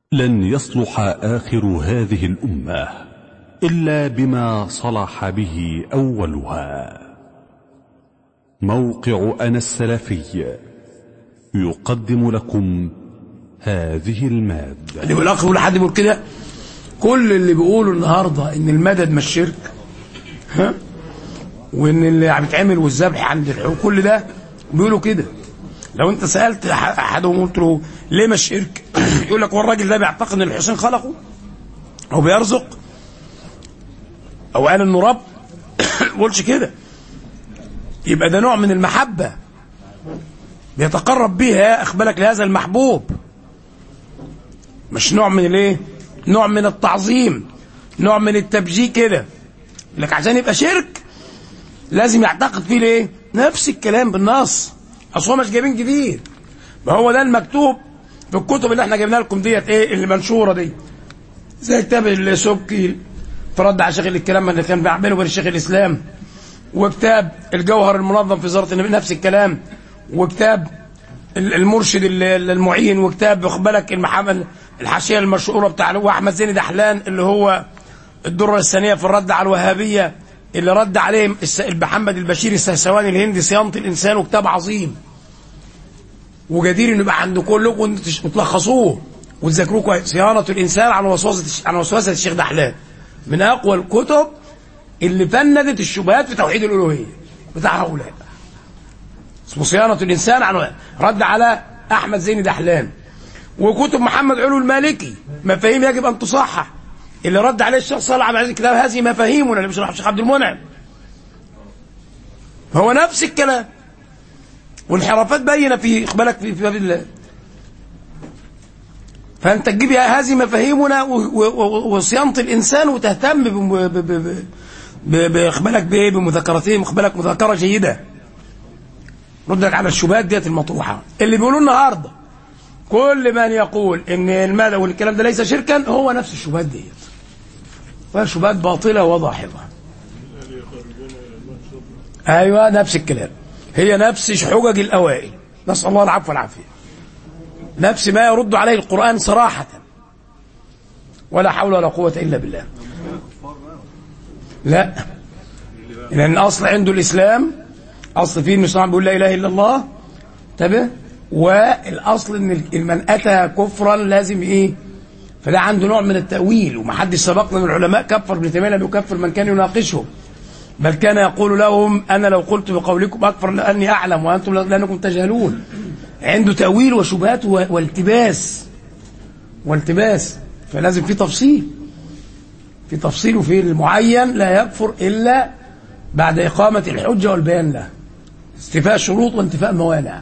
لن يصلح آخر هذه الأمة إلا بما صلح به أولها موقع أنا السلفي يقدم لكم هذه المادة اللي بالاخ يقول حد بيقول كده كل اللي بيقولوا النهارده ان المدد مش شرك ها وان اللي بيتعمل والذبح عند الحقوق كل ده بيقولوا كده لو انت سالت أح- احدهم قلت له ليه مش شرك يقول لك هو الراجل ده بيعتقد ان الحسين خلقه او بيرزق او قال انه رب ما قولش كده يبقى ده نوع من المحبه بيتقرب بيها اخبالك لهذا المحبوب مش نوع من الايه نوع من التعظيم نوع من التبجيل كده لك عشان يبقى شرك لازم يعتقد فيه الايه نفس الكلام بالنص اصل هو مش جايبين جديد ما هو ده المكتوب في الكتب اللي احنا جبنا لكم ديت ايه اللي منشوره دي زي كتاب السبكي في رد على شيخ الكلام اللي كان بيعمله بين الشيخ الاسلام وكتاب الجوهر المنظم في وزاره النبي نفس الكلام وكتاب ال- المرشد ال- المعين وكتاب واخد بالك المحامل الحاشيه المشهوره بتاع اللي هو احمد زين دحلان اللي هو الدره الثانيه في الرد على الوهابيه اللي رد عليه الس- محمد البشير السهسواني الهندي صيانه الانسان وكتاب عظيم وجدير انه يبقى عند كلكم وانتوا تش- وتلخصوه وتذاكروه كويس صيانه الانسان عن وسوسه عن وسوسه الشيخ دحلان من اقوى الكتب اللي فندت الشبهات في توحيد الالوهيه بتاع هؤلاء اسمه صيانة الإنسان عن رد على أحمد زين دحلان وكتب محمد علو المالكي مفاهيم يجب أن تصحح اللي رد عليه الشيخ صالح عبد العزيز كتاب هذه مفاهيمنا اللي بيشرحها الشيخ عبد المنعم هو نفس الكلام والانحرافات باينة في إقبالك في في باب الله فأنت تجيب يا هذه مفاهيمنا و- و- و- وصيانة الإنسان وتهتم بم- ب- ب- ب- ب- بإقبالك بإيه بمذاكرتهم إقبالك مذاكرة جيدة ردك على الشبهات ديت المطروحه اللي بيقولوا النهارده كل من يقول ان المال والكلام ده ليس شركا هو نفس الشبهات ديت وهي شبهات باطله وضاحضه ايوه نفس الكلام هي نفس حجج الاوائل نسال الله العفو والعافيه نفس ما يرد عليه القران صراحه ولا حول ولا قوه الا بالله لا لان الاصل عنده الاسلام اصل فيه ان بيقول لا اله الا الله انتبه والاصل ان من اتى كفرا لازم ايه فده عنده نوع من التاويل ومحدش سبقنا من العلماء كفر ابن تيميه لم يكفر من كان يناقشهم بل كان يقول لهم انا لو قلت بقولكم اكفر لاني اعلم وانتم لانكم تجهلون عنده تاويل وشبهات و- والتباس والتباس فلازم في تفصيل في تفصيل وفي المعين لا يكفر الا بعد اقامه الحجه والبيان له استيفاء شروط وانتفاء موانع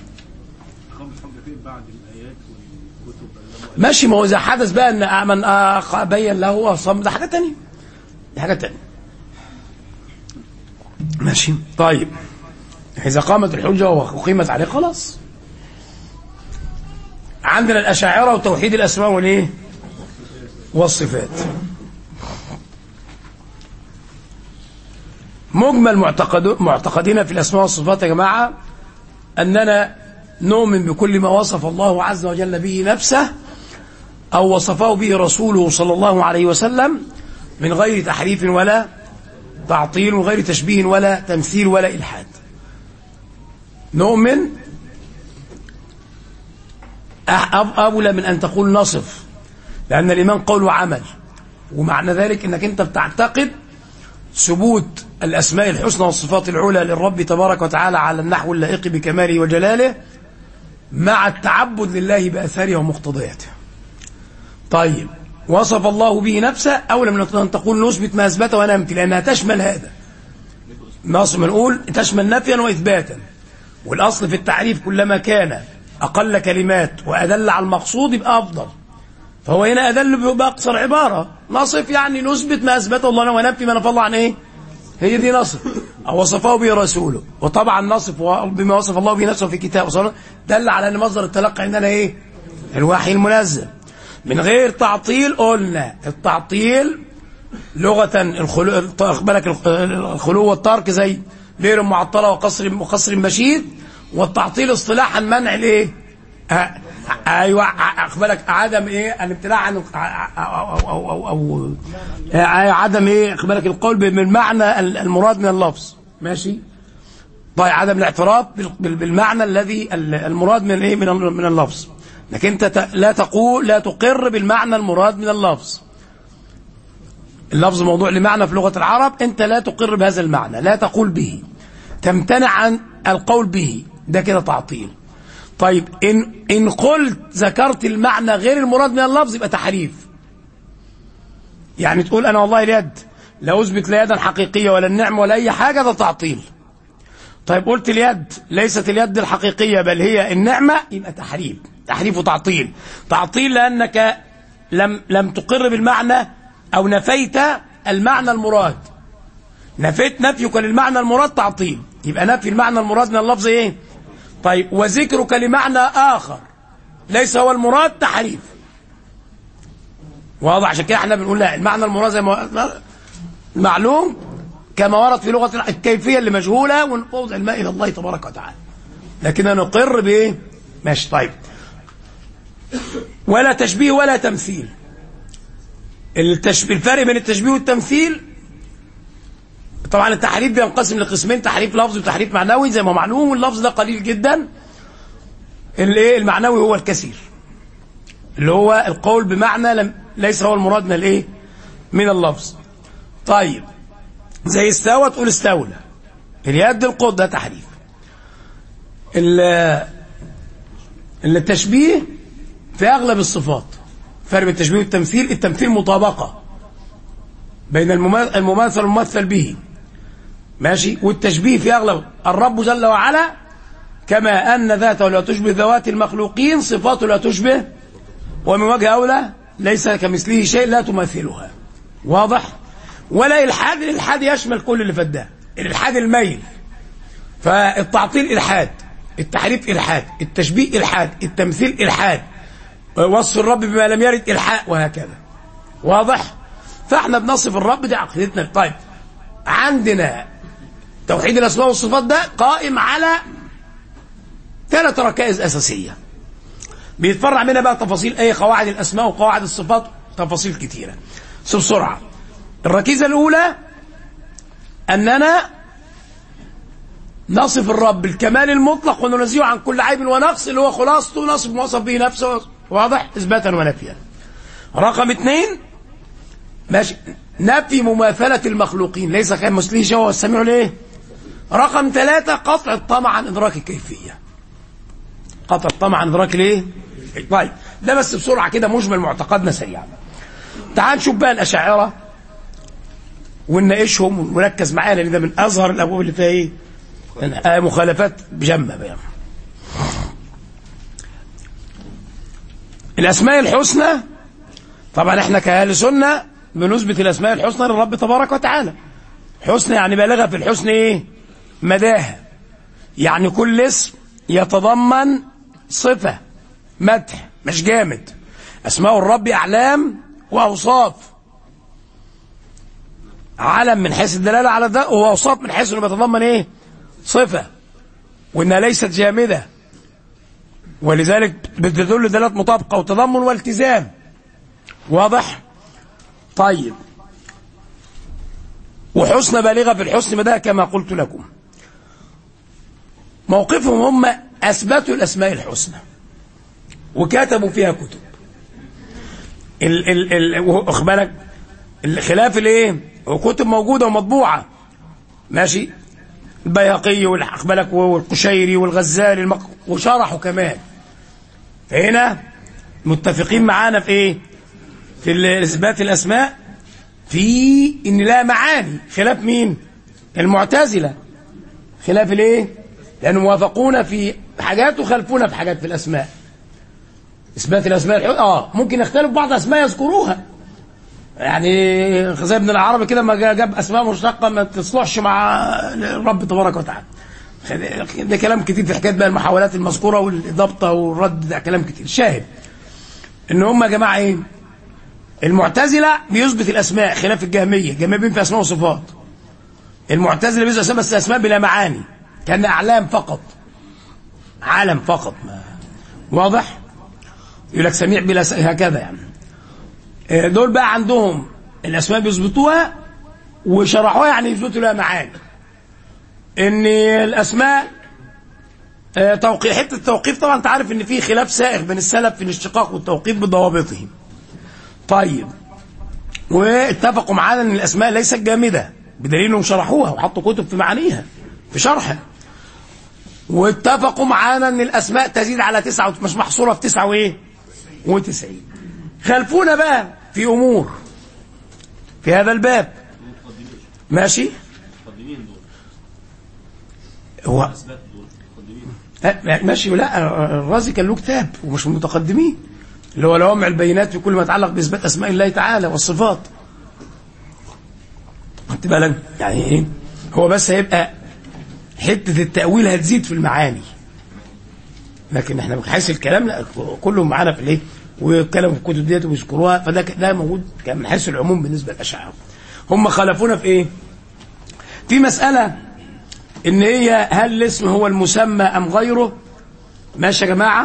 ماشي ما هو اذا حدث بقى ان من آخ بين له وصم ده حاجه تانية دي حاجه تانية ماشي طيب اذا قامت الحجه وقيمت عليه خلاص عندنا الاشاعره وتوحيد الاسماء والايه والصفات مجمل معتقد معتقدنا في الاسماء والصفات يا جماعه اننا نؤمن بكل ما وصف الله عز وجل به نفسه او وصفه به رسوله صلى الله عليه وسلم من غير تحريف ولا تعطيل وغير تشبيه ولا تمثيل ولا الحاد نؤمن أح- أب- اولى من ان تقول نصف لان الايمان قول وعمل ومعنى ذلك انك انت بتعتقد ثبوت الأسماء الحسنى والصفات العلى للرب تبارك وتعالى على النحو اللائق بكماله وجلاله مع التعبد لله بأثاره ومقتضياته طيب وصف الله به نفسه أولى من أن تقول نثبت ما أثبت ونمت لأنها تشمل هذا نص ما نقول تشمل نفيا وإثباتا والأصل في التعريف كلما كان أقل كلمات وأدل على المقصود يبقى أفضل فهو هنا أدل بأقصر عبارة نصف يعني نثبت ما أثبته الله ونفي ما نفى الله عن إيه هي دي نصف أو وصفه به رسوله وطبعا نصف بما وصف الله به نفسه في كتابه صلى الله عليه وسلم دل على أن مصدر التلقي عندنا إيه الوحي المنزل من غير تعطيل قلنا التعطيل لغة الخلو بالك الخلو والترك زي بئر معطلة وقصر وقصر مشيد والتعطيل اصطلاحا منع الايه؟ آه، ايوه ع- خد بالك عدم ايه الامتناع عن او او او, أو, أو آه، عدم ايه خد بالك القول بالمعنى ال- المراد من اللفظ ماشي طيب عدم الاعتراف بال- بال- بالمعنى الذي ال- المراد من ايه من ال- من اللفظ لكن انت ت- لا تقول لا تقر بالمعنى المراد من اللفظ اللفظ موضوع لمعنى في لغة العرب انت لا تقر بهذا المعنى لا تقول به تمتنع عن القول به ده كده تعطيل طيب ان ان قلت ذكرت المعنى غير المراد من اللفظ يبقى تحريف يعني تقول انا والله اليد لا اثبت لا يدا حقيقيه ولا النعم ولا اي حاجه ده تعطيل طيب قلت اليد ليست اليد الحقيقيه بل هي النعمه يبقى تحريف تحريف وتعطيل تعطيل لانك لم لم تقر بالمعنى او نفيت المعنى المراد نفيت نفيك للمعنى المراد تعطيل يبقى نفي المعنى المراد من اللفظ ايه طيب وذكرك لمعنى آخر ليس هو المراد تحريف واضح عشان كده احنا بنقول لا المعنى المراد زي ما معلوم كما ورد في لغة الع- الكيفية اللي مجهولة ونفوض الماء إلى الله تبارك وتعالى لكن نقر بإيه ماشي طيب ولا تشبيه ولا تمثيل التشبيه الفرق بين التشبيه والتمثيل طبعا التحريف بينقسم لقسمين تحريف لفظي وتحريف معنوي زي ما معلوم واللفظ ده قليل جدا الايه المعنوي هو الكثير اللي هو القول بمعنى لم ليس هو المراد من الايه من اللفظ طيب زي استوى تقول استولى اليد القط ده تحريف ال- التشبيه في اغلب الصفات فرق بين التشبيه والتمثيل التمثيل مطابقه بين المما- المماثل والممثل به ماشي والتشبيه في اغلب الرب جل وعلا كما ان ذاته لا تشبه ذوات المخلوقين صفاته لا تشبه ومن وجه اولى ليس كمثله شيء لا تماثلها واضح ولا الحاد الالحاد يشمل كل اللي فات ده الالحاد الميل فالتعطيل الحاد التحريف الحاد التشبيه الحاد التمثيل الحاد وصف الرب بما لم يرد الحاء وهكذا واضح فاحنا بنصف الرب دي عقيدتنا طيب عندنا توحيد الاسماء والصفات ده قائم على ثلاث ركائز اساسيه بيتفرع منها بقى تفاصيل اي قواعد الاسماء وقواعد الصفات تفاصيل كتيره بس بسرعه الركيزه الاولى اننا نصف الرب بالكمال المطلق وننزيه عن كل عيب ونقص اللي هو خلاصته نصف ما وصف به نفسه واضح اثباتا ونفيا رقم اثنين ماشي نفي مماثلة المخلوقين ليس كمثله شيء هو السميع ليه رقم ثلاثة قطع الطمع عن إدراك الكيفية قطع الطمع عن إدراك الايه طيب ده بس بسرعة كده مجمل معتقدنا سريعا تعال نشوف بقى الأشاعرة ونناقشهم ونركز معانا لان ده من أظهر الأبواب اللي فيها إيه آه، مخالفات بجمة بقى الأسماء الحسنى طبعا احنا كأهل سنة بنثبت الأسماء الحسنى للرب تبارك وتعالى حسنى يعني بالغة في الحسن ايه مداها يعني كل اسم يتضمن صفة مدح مش جامد أسماء الرب أعلام وأوصاف علم من حيث الدلالة على ده وأوصاف من حيث أنه بيتضمن إيه صفة وإنها ليست جامدة ولذلك بتدل دلالة مطابقة وتضمن والتزام واضح طيب وحسن بالغة في الحسن مدى كما قلت لكم موقفهم هم أثبتوا الأسماء الحسنى وكتبوا فيها كتب ال ال ال واخد بالك الخلاف الايه وكتب موجوده ومطبوعه ماشي البيهقي واخد بالك والقشيري والغزالي المق... وشرحوا كمان فهنا متفقين معانا في ايه في اثبات الاسماء في ان لها معاني خلاف مين المعتزله خلاف الايه لانهم وافقونا في حاجات وخالفونا في حاجات في الاسماء اثبات الاسماء الحسنى اه ممكن يختلف بعض اسماء يذكروها يعني زي ابن العربي كده ما جاب اسماء مشتقه ما تصلحش مع الرب تبارك وتعالى ده كلام كتير في حكايه بقى المحاولات المذكوره والضبطه والرد ده كلام كتير شاهد ان هم يا جماعه ايه المعتزله بيثبت الاسماء خلاف الجهميه الجهميه بينفي اسماء وصفات المعتزله بيثبت اسماء بس اسماء بلا معاني كان اعلام فقط علم فقط ما واضح يقول لك سميع بلا س... هكذا يعني آه، دول بقى عندهم الاسماء بيظبطوها وشرحوها يعني يثبتوا لها معاني ان الاسماء آه، توقيع حته التوقيف طبعا انت عارف ان في خلاف سائغ بين السلف في الاشتقاق والتوقيف بضوابطه طيب واتفقوا معانا ان الاسماء ليست جامده بدليل انهم شرحوها وحطوا كتب في معانيها في شرحها واتفقوا معانا ان الاسماء تزيد على تسعة وت- مش محصوره في تسعة وايه وتسعين خالفونا بقى في امور في هذا الباب ماشي هو أه، ماشي لا الرازي كان له كتاب ومش من المتقدمين اللي هو لوامع البينات في كل ما يتعلق باثبات اسماء الله تعالى والصفات خدت بالك يعني ايه هو بس هيبقى حته التاويل هتزيد في المعاني لكن احنا من حيث الكلام لا كله معانا في الايه ويتكلموا في الكتب ديت ويذكروها فده ده موجود كان من حيث العموم بالنسبه للاشاعره هم خالفونا في ايه في مساله ان هي هل الاسم هو المسمى ام غيره ماشي يا جماعه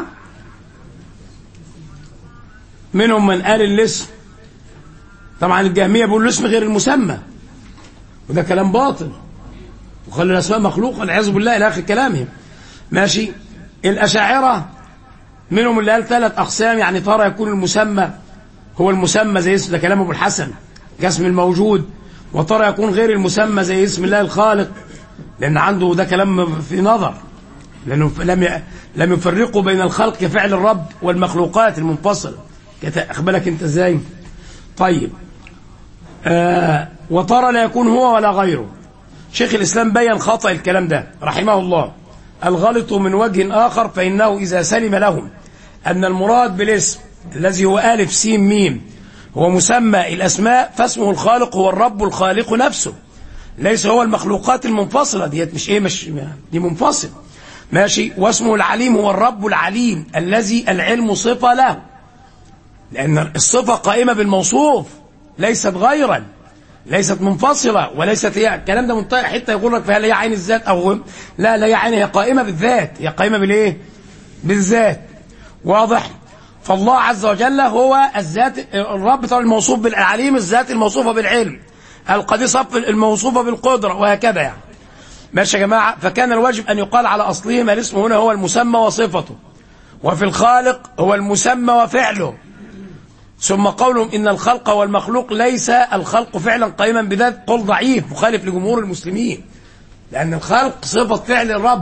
منهم من قال الاسم طبعا الجهميه بيقولوا الاسم غير المسمى وده كلام باطل وخلوا الاسماء مخلوقه والعياذ بالله الى اخر كلامهم ماشي الاشاعره منهم اللي قال ثلاث اقسام يعني ترى يكون المسمى هو المسمى زي اسم ده كلام ابو الحسن كاسم الموجود وترى يكون غير المسمى زي اسم الله الخالق لان عنده ده كلام في نظر لانه لم ي... لم يفرقوا بين الخلق كفعل الرب والمخلوقات المنفصله كت- اخبرك انت ازاي طيب آه وترى لا يكون هو ولا غيره شيخ الإسلام بين خطأ الكلام ده رحمه الله الغلط من وجه آخر فإنه إذا سلم لهم أن المراد بالاسم الذي هو ألف سين ميم هو مسمى الأسماء فاسمه الخالق هو الرب الخالق نفسه ليس هو المخلوقات المنفصلة ديت مش إيه مش دي منفصل ماشي واسمه العليم هو الرب العليم الذي العلم صفة له لأن الصفة قائمة بالموصوف ليست غيرا ليست منفصلة وليست هي الكلام ده منطقة حتى يقول لك فهل هي عين الذات أو لا لا هي عين هي قائمة بالذات هي قائمة بالإيه؟ بالذات واضح فالله عز وجل هو الذات الرب طبعا الموصوف بالعليم الذات الموصوفة بالعلم القدير صف الموصوفة بالقدرة وهكذا يعني ماشي يا جماعة فكان الواجب أن يقال على أصلهما الاسم هنا هو المسمى وصفته وفي الخالق هو المسمى وفعله ثم قولهم إن الخلق والمخلوق ليس الخلق فعلا قائما بذات قول ضعيف مخالف لجمهور المسلمين لأن الخلق صفة فعل الرب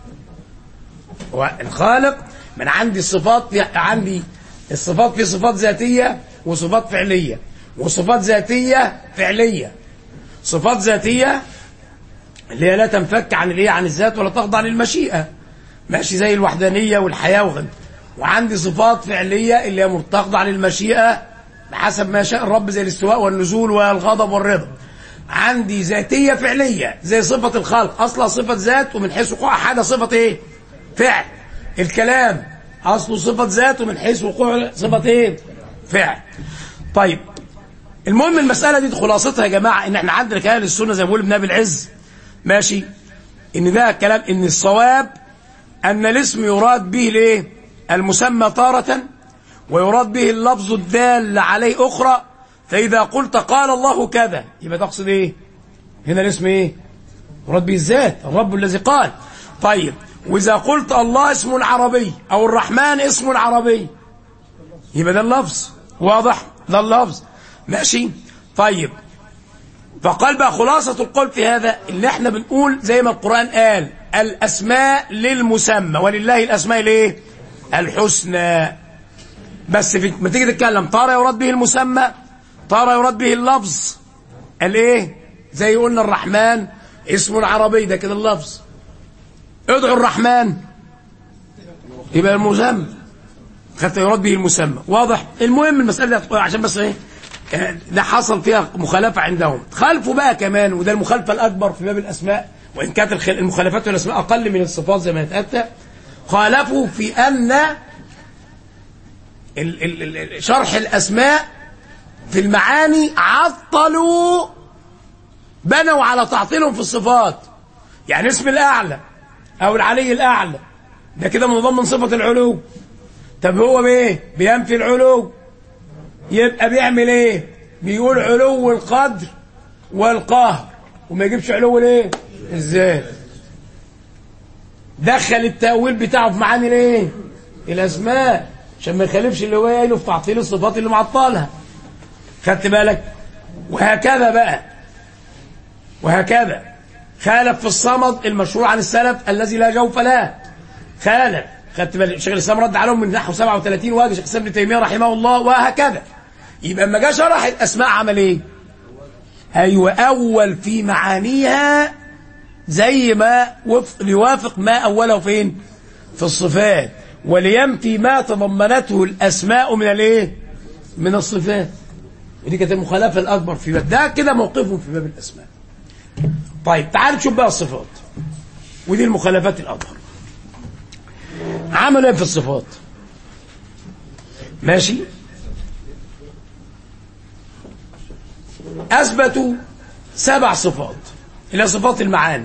والخالق من عندي الصفات عندي الصفات في صفات ذاتية وصفات فعلية وصفات ذاتية فعلية صفات ذاتية اللي هي لا تنفك عن الايه عن الذات ولا تخضع للمشيئة ماشي زي الوحدانية والحياة وغيرها وعندي صفات فعلية اللي هي تخضع للمشيئة بحسب ما شاء الرب زي الاستواء والنزول والغضب والرضا عندي ذاتية فعلية زي صفة الخلق أصلها صفة ذات ومن حيث وقوع حاجة صفة إيه فعل الكلام أصله صفة ذات ومن حيث وقوع صفة إيه فعل طيب المهم المسألة دي خلاصتها يا جماعة إن إحنا عندنا كلام السنة زي ما بيقول ابن أبي العز ماشي إن ده كلام إن الصواب أن الاسم يراد به الإيه المسمى تارة ويراد به اللفظ الدال عليه أخرى فإذا قلت قال الله كذا يبقى تقصد إيه هنا الاسم إيه يراد به الذات الرب الذي قال طيب وإذا قلت الله اسم عربي أو الرحمن اسم عربي يبقى ده اللفظ واضح ده اللفظ ماشي طيب فقال بقى خلاصة القول في هذا اللي احنا بنقول زي ما القرآن قال الأسماء للمسمى ولله الأسماء الايه الحسنى بس في ما تيجي تتكلم ترى يراد به المسمى ترى يراد به اللفظ الايه زي قلنا الرحمن اسم عربي ده كده اللفظ ادعوا الرحمن يبقى المسمى حتى يراد به المسمى واضح المهم المسألة دي عشان بس ايه ده حصل فيها مخالفة عندهم خالفوا بقى كمان وده المخالفة الأكبر في باب الأسماء وإن كانت المخالفات في الأسماء أقل من الصفات زي ما يتأتى خالفوا في أن ال ال ال شرح الأسماء في المعاني عطلوا بنوا على تعطيلهم في الصفات يعني اسم الأعلى أو العلي الأعلى ده كده منضم من صفة العلو طب هو بايه بينفي العلو يبقى بيعمل ايه بيقول علو القدر والقهر وما يجيبش علو الايه الذات دخل التأويل بتاعه في معاني الايه الاسماء عشان ما يخالفش اللي هو قايله في تعطيل الصفات اللي معطلها خدت بالك وهكذا بقى وهكذا خالف في الصمد المشهور عن السلف الذي لا جوف له خالف خدت بالك شيخ الاسلام رد عليهم من نحو 37 وجه شيخ الاسلام ابن تيميه رحمه الله وهكذا يبقى اما جه شرح الاسماء عمل ايه؟ ايوه اول في معانيها زي ما وف... ليوافق ما اوله فين؟ في الصفات ولينفي ما تضمنته الاسماء من الايه؟ من الصفات ودي كانت المخالفه الاكبر في باب ده كده موقفهم في باب الاسماء طيب تعال نشوف بقى الصفات ودي المخالفات الاكبر عملوا ايه في الصفات ماشي اثبتوا سبع صفات الى صفات المعاني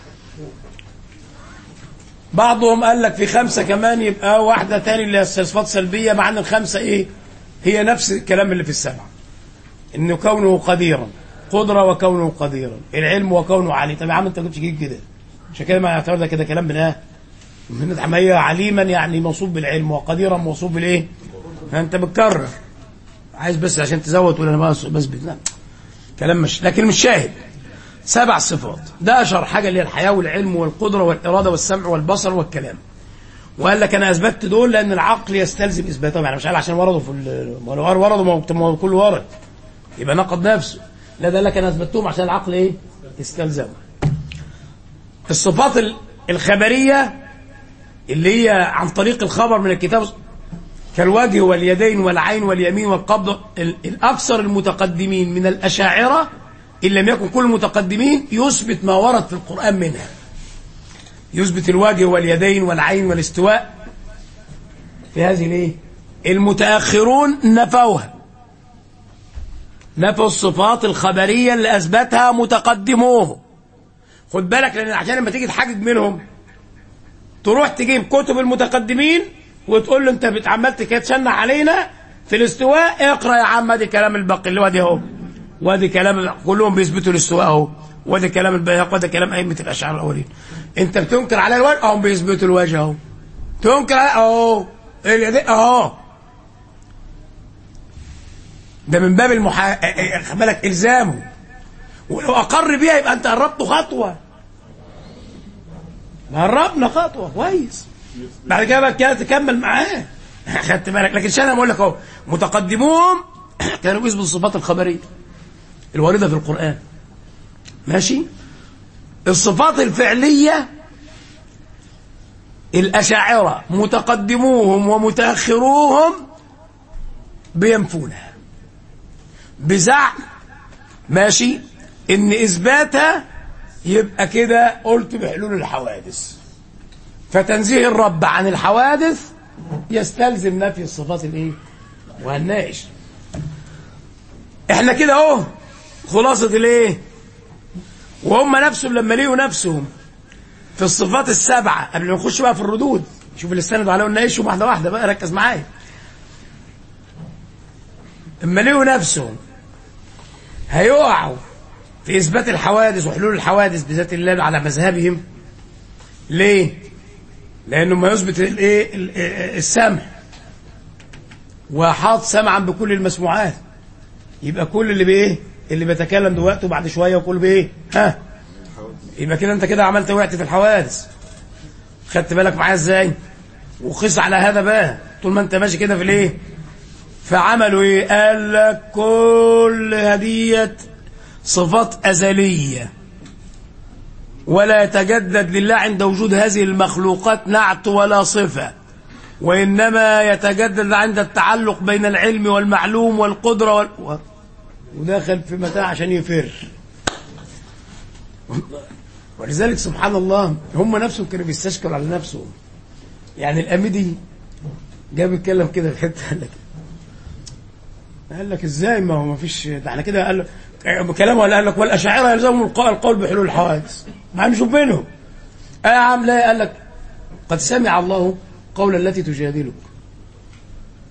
بعضهم قال لك في خمسه كمان يبقى واحده تاني اللي هي صفات سلبيه مع ان الخمسه ايه هي نفس الكلام اللي في السبعه انه كونه قديرا قدره وكونه قديرا العلم وكونه علي طب يا عم انت كنتش جديد كده عشان كده ما يعتبر ده كده كلام من ايه من حمية عليما يعني موصوف بالعلم وقديرا موصوف بالايه انت بتكرر عايز بس عشان تزود تقول انا بس بثبت لا كلام مش لكن مش شاهد سبع صفات ده اشهر حاجه اللي هي الحياه والعلم والقدره والاراده والسمع والبصر والكلام وقال لك انا اثبتت دول لان العقل يستلزم اثباتهم يعني مش قال عشان وردوا في ال- ما لو وردوا ما هو كل ورد يبقى نقض نفسه لا ده قال لك انا اثبتهم عشان العقل ايه يستلزم الصفات ال- الخبريه اللي هي عن طريق الخبر من الكتاب كالوجه واليدين والعين واليمين والقبض ال- الأكثر المتقدمين من الأشاعرة إن لم يكن كل المتقدمين يثبت ما ورد في القرآن منها يثبت الوجه واليدين والعين والاستواء في هذه الايه المتأخرون نفوها نفوا الصفات الخبرية اللي أثبتها متقدموه خد بالك لأن عشان لما تيجي تحجج منهم تروح تجيب كتب المتقدمين وتقول له انت بتعمل تشنع علينا في الاستواء اقرا يا عم ادي كلام الباقي اللي وادي اهو وادي كلام كلهم بيثبتوا الاستواء اهو وادي كلام البيهقي وادي كلام ائمه الاشاعره الاولين انت بتنكر على الوجه اهو بيثبتوا الوجه اهو تنكر على اهو اليدين اهو ده من باب المحا خد بالك الزامه ولو اقر بيها يبقى انت قربت خطوه قربنا خطوه كويس بعد كده بقى كده تكمل معاه خدت بالك لكن عشان انا بقول لك اهو متقدمون كانوا بيثبتوا الصفات الخبريه الوارده في القران ماشي الصفات الفعليه الاشاعره متقدموهم ومتاخروهم بينفونها بزعم ماشي ان اثباتها يبقى كده قلت بحلول الحوادث فتنزيه الرب عن الحوادث يستلزم نفي الصفات الايه وهنناقش احنا كده اهو خلاصة الايه وهم نفسهم لما لقوا نفسهم في الصفات السبعة قبل ما نخش بقى في الردود شوف اللي استندوا عليه ونناقشهم واحدة واحدة بقى ركز معايا اما لقوا نفسهم هيقعوا في اثبات الحوادث وحلول الحوادث بذات الله على مذهبهم ليه لانه ما يثبت الايه السمع وحاط سمعا بكل المسموعات يبقى كل اللي بايه اللي بيتكلم دلوقتي وبعد شويه وكل بايه ها يبقى كده انت كده عملت وقعت في الحوادث خدت بالك معايا ازاي وقيس على هذا بقى طول ما انت ماشي كده في الايه فعملوا ايه قال لك كل هديه صفات ازليه ولا يتجدد لله عند وجود هذه المخلوقات نعت ولا صفه وانما يتجدد عند التعلق بين العلم والمعلوم والقدره وال... و... ودخل في متاع عشان يفر ولذلك سبحان الله هم نفسهم كانوا بيستشكلوا على نفسهم يعني الامدي جاب يتكلم كده في حته قال لك قال لك ازاي ما هو ما فيش ده احنا كده قال لك كلامه قال لك والاشاعره يلزمهم القول بحلول الحوادث ما نشوف بينهم اه يا عم لا قال لك قد سمع الله قول التي تجادلك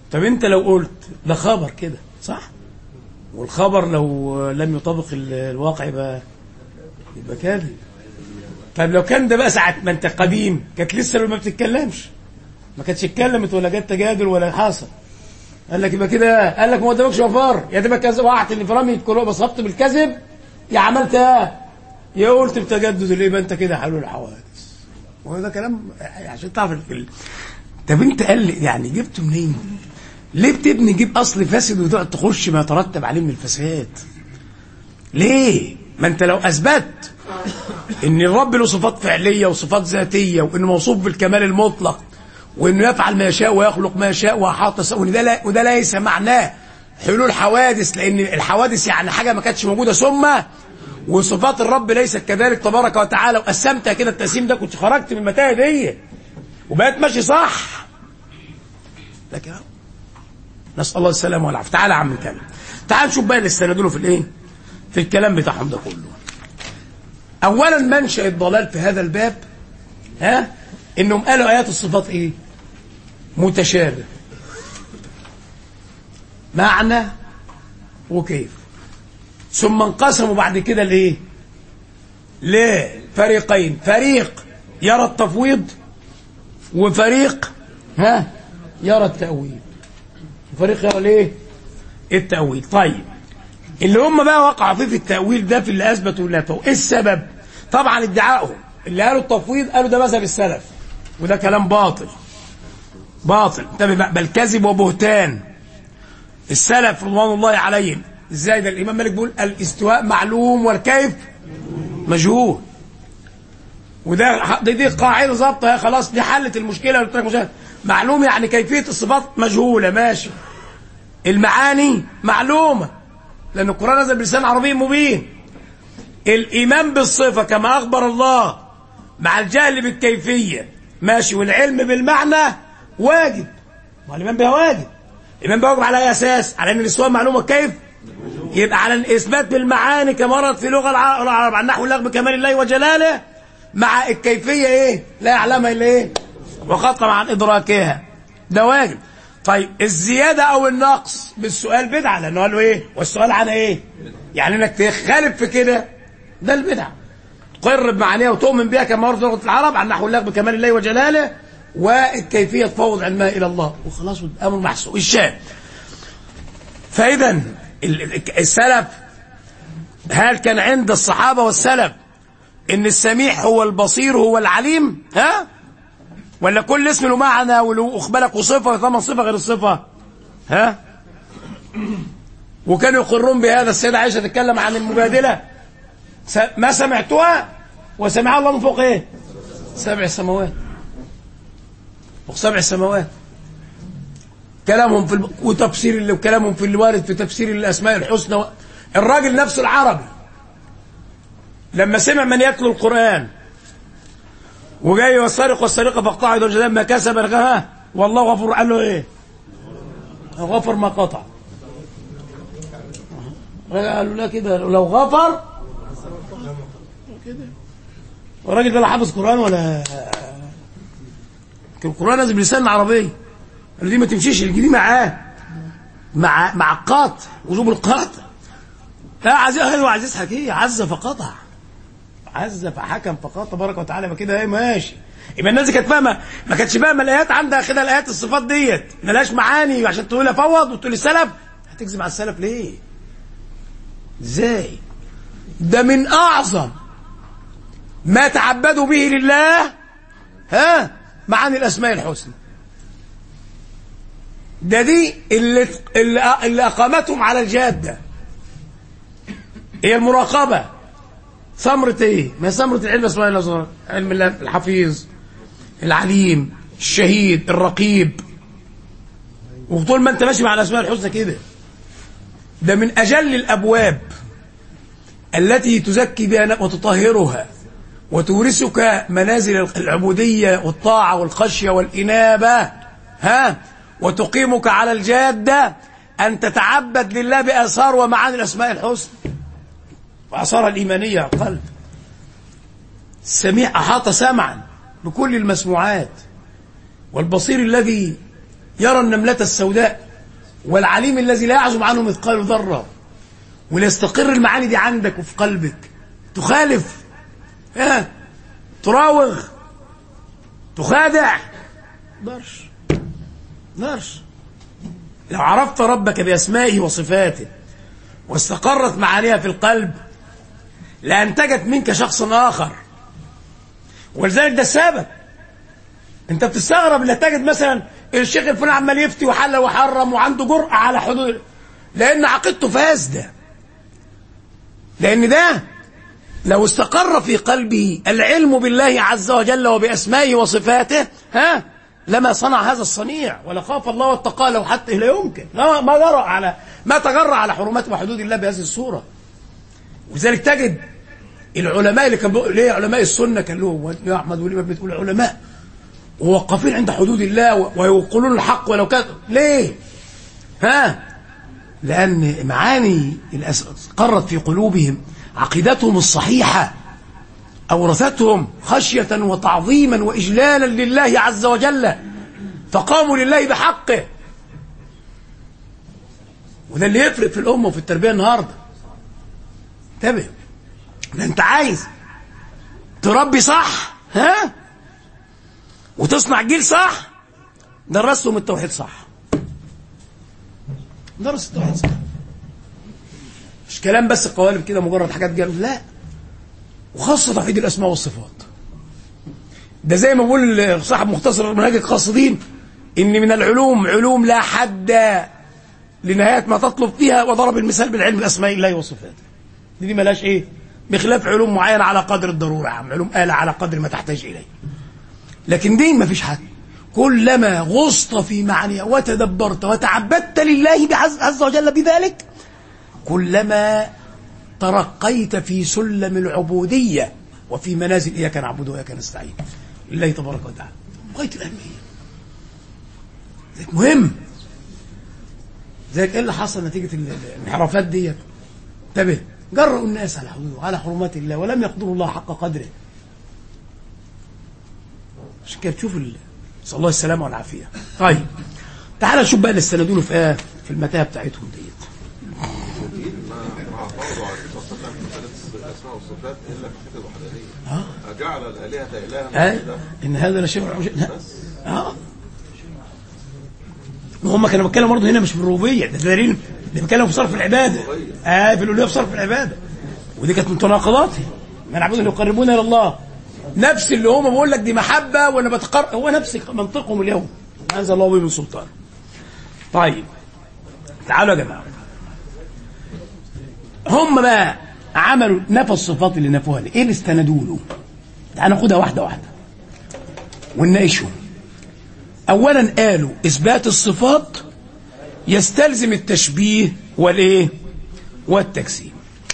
طب انت لو قلت ده خبر كده صح والخبر لو لم يطابق ال- الواقع يبقى يبقى كاذب طيب لو كان ده بقى ساعة ما انت قديم كانت لسه ما بتتكلمش ما كانتش اتكلمت ولا جت تجادل ولا حصل قال لك يبقى كده قال لك ما قدامكش وفار يا تبقى كذا وقعت الانفرامي كله بصبت بالكذب يا عملت ايه يا قلت بتجدد ليه يبقى انت كده حلول الحوادث وهو ده كلام عشان تعرف ال- طب انت قال لي يعني جبته منين؟ ليه بتبني جيب اصل فاسد وتقعد تخش ما يترتب عليه من الفساد؟ ليه؟ ما انت لو اثبت ان الرب له صفات فعليه وصفات ذاتيه وانه موصوف بالكمال المطلق وانه يفعل ما يشاء ويخلق ما يشاء واحاط س- وان ده لا وده ليس معناه حلول حوادث لان الحوادث يعني حاجه ما كانتش موجوده ثم وصفات الرب ليست كذلك تبارك وتعالى وقسمتها كده التقسيم ده كنت خرجت من المتاهه دي وبقيت ماشي صح لكن أهو. نسال الله السلامه والعافيه تعالى يا عم نكمل تعال نشوف بقى اللي استندوا له في الايه في الكلام بتاعهم ده كله اولا منشا الضلال في هذا الباب ها انهم قالوا ايات الصفات ايه متشابه معنى وكيف ثم انقسموا بعد كده لايه لفريقين فريق يرى التفويض وفريق ها يرى التأويل وفريق يرى الايه التأويل طيب اللي هم بقى وقعوا فيه في التأويل ده في اللي أثبتوا الله فهو إيه السبب طبعا ادعائهم اللي قالوا التفويض قالوا ده مذهب السلف وده كلام باطل باطل انتبه بقى بل كذب وبهتان السلف رضوان الله عليهم ازاي ده الامام مالك بيقول الاستواء معلوم والكيف مجهول وده دي, دي قاعده ظابطه خلاص دي حلت المشكله قلت لك مشاهد. معلوم يعني كيفيه الصفات مجهوله ماشي المعاني معلومه لان القران نزل بلسان عربي مبين الايمان بالصفه كما اخبر الله مع الجهل بالكيفيه ماشي والعلم بالمعنى واجب ما الايمان بها واجب الايمان بها واجب على اي اساس على ان الاستواء معلومه كيف يبقى على الاثبات بالمعاني كما ورد في لغه الع- العرب عن نحو اللغة بكمال الله وجلاله مع الكيفيه ايه لا يعلمها الا ايه وقد عن ادراكها ده واجب طيب الزياده او النقص بالسؤال بدعه لانه قال له ايه والسؤال عن ايه يعني انك تخالف في كده ده البدعه تقر بمعانيها وتؤمن بها كما ورد في لغه العرب عن نحو اللغة بكمال الله وجلاله والكيفيه تفوض علمها الى الله وخلاص الامر محسوب الشاهد فاذا ال- السلف هل كان عند الصحابه والسلف ان السميع هو البصير هو العليم ها ولا كل اسم له معنى وله اخبالك وصفه ثمن صفه غير الصفه ها وكانوا يقرون بهذا السيده عائشه تتكلم عن المجادله س- ما سمعتها وسمعها الله من فوق ايه سبع سماوات فوق سبع سماوات كلامهم في الب... وتفسير اللي وكلامهم في الوارد في تفسير الاسماء الحسنى و... الراجل نفسه العربي لما سمع من يتلو القران وجاي والسارق والسارقه فاقطعوا يد الجزاء ما كسب ها والله غفور قال له ايه غفر ما قطع قالوا لا كده لو غفر كده والراجل ده لا حافظ قران ولا كان القران لازم بلسان عربي قال دي ما تمشيش دي معاه مع مع القاطع وجوب القاطع لا عزيز ايوه عزيز حكي عز فقطع عز فحكم فقط تبارك وتعالى ما كده ايه ماشي يبقى الناس دي كانت فاهمه ما كانتش فاهمه الايات عندها كده الايات الصفات ديت ملهاش معاني عشان تقول افوض وتقول السلف هتكذب على السلف ليه؟ ازاي؟ ده من اعظم ما تعبدوا به لله ها معاني الاسماء الحسنى ده دي اللي اللي, اللي اقامتهم على الجاده هي المراقبه ثمرة ايه؟ ما هي ثمرة العلم اسمها الله سبحانه علم الله الحفيظ العليم الشهيد الرقيب وطول ما انت ماشي مع الاسماء الحسنى كده ده من اجل الابواب التي تزكي بها وتطهرها وتورثك منازل العبودية والطاعة والخشية والإنابة ها وتقيمك على الجادة أن تتعبد لله بآثار ومعاني الأسماء الحسنى وآثارها الإيمانية على القلب السميع أحاط سمعا بكل المسموعات والبصير الذي يرى النملة السوداء والعليم الذي لا يعزم عنه مثقال ذرة وليستقر المعاني دي عندك وفي قلبك تخالف ها تراوغ تخادع درش درش لو عرفت ربك بأسمائه وصفاته واستقرت معانيها في القلب لأنتجت منك شخص آخر ولذلك ده السبب انت بتستغرب لا تجد مثلا الشيخ الفلاني عمال يفتي وحل وحرم وعنده جرأة على حدود لأن عقيدته فاسدة لأن ده لو استقر في قلبه العلم بالله عز وجل وبأسمائه وصفاته ها لما صنع هذا الصنيع ولا خاف الله واتقاه لو حتى لا يمكن لا ما جرأ على ما تجرأ على حرمات وحدود الله بهذه الصورة ولذلك تجد العلماء اللي كان بيقول ليه علماء السنة كان لهم يا أحمد وليه ما بتقول علماء ووقفين عند حدود الله ويقولون الحق ولو كان ليه ها لأن معاني قرت في قلوبهم عقيدتهم الصحيحة أورثتهم خشية وتعظيما وإجلالا لله عز وجل فقاموا لله بحقه وده اللي يفرق في الأمة وفي التربية النهاردة انتبه ده أنت عايز تربي صح ها وتصنع جيل صح درسهم التوحيد صح درس التوحيد صح مش كلام بس قوالب كده مجرد حاجات جانب لا وخاصة توحيد الأسماء والصفات ده زي ما بقول صاحب مختصر منهج القاصدين إن من العلوم علوم لا حد لنهاية ما تطلب فيها وضرب المثال بالعلم بأسماء الله وصفاته دي, دي ملاش إيه بخلاف علوم معينة على قدر الضرورة عم علوم آلة على قدر ما تحتاج إليه لكن دين ما فيش حد كلما غصت في معنيها وتدبرت وتعبدت لله عز وجل بذلك كلما ترقيت في سلم العبودية وفي منازل إياك نعبد وإياك نستعين لله تبارك وتعالى غاية الأهمية ذلك مهم ذلك إيه اللي حصل نتيجة الانحرافات دي انتبه جرؤوا الناس على حدوده وعلى حرمات الله ولم يقدروا الله حق قدره عشان كده تشوف نسال الله السلامه والعافيه طيب تعال نشوف بقى اللي استندوا له في ايه في المتاهه بتاعتهم ديت والصفات الا في حته الوحدانيه اجعل الالهه الها ها ان هذا لشيء عجيب اه هم كانوا بيتكلموا برضه هنا مش في الربوبيه ده دليل اللي بيتكلموا في صرف العباده اه في الالوهيه في صرف العباده ودي كانت من تناقضاتهم ما نعبد اللي يقربونا الى الله نفس اللي هم بيقول لك دي محبه وانا بتقرب هو نفس منطقهم اليوم انزل الله به من سلطان طيب تعالوا يا جماعه هم بقى عملوا نفى الصفات اللي نفوها ليه؟ ايه اللي استندوا له؟ تعال ناخدها واحده واحده ونناقشهم اولا قالوا اثبات الصفات يستلزم التشبيه والايه؟ والتجسيم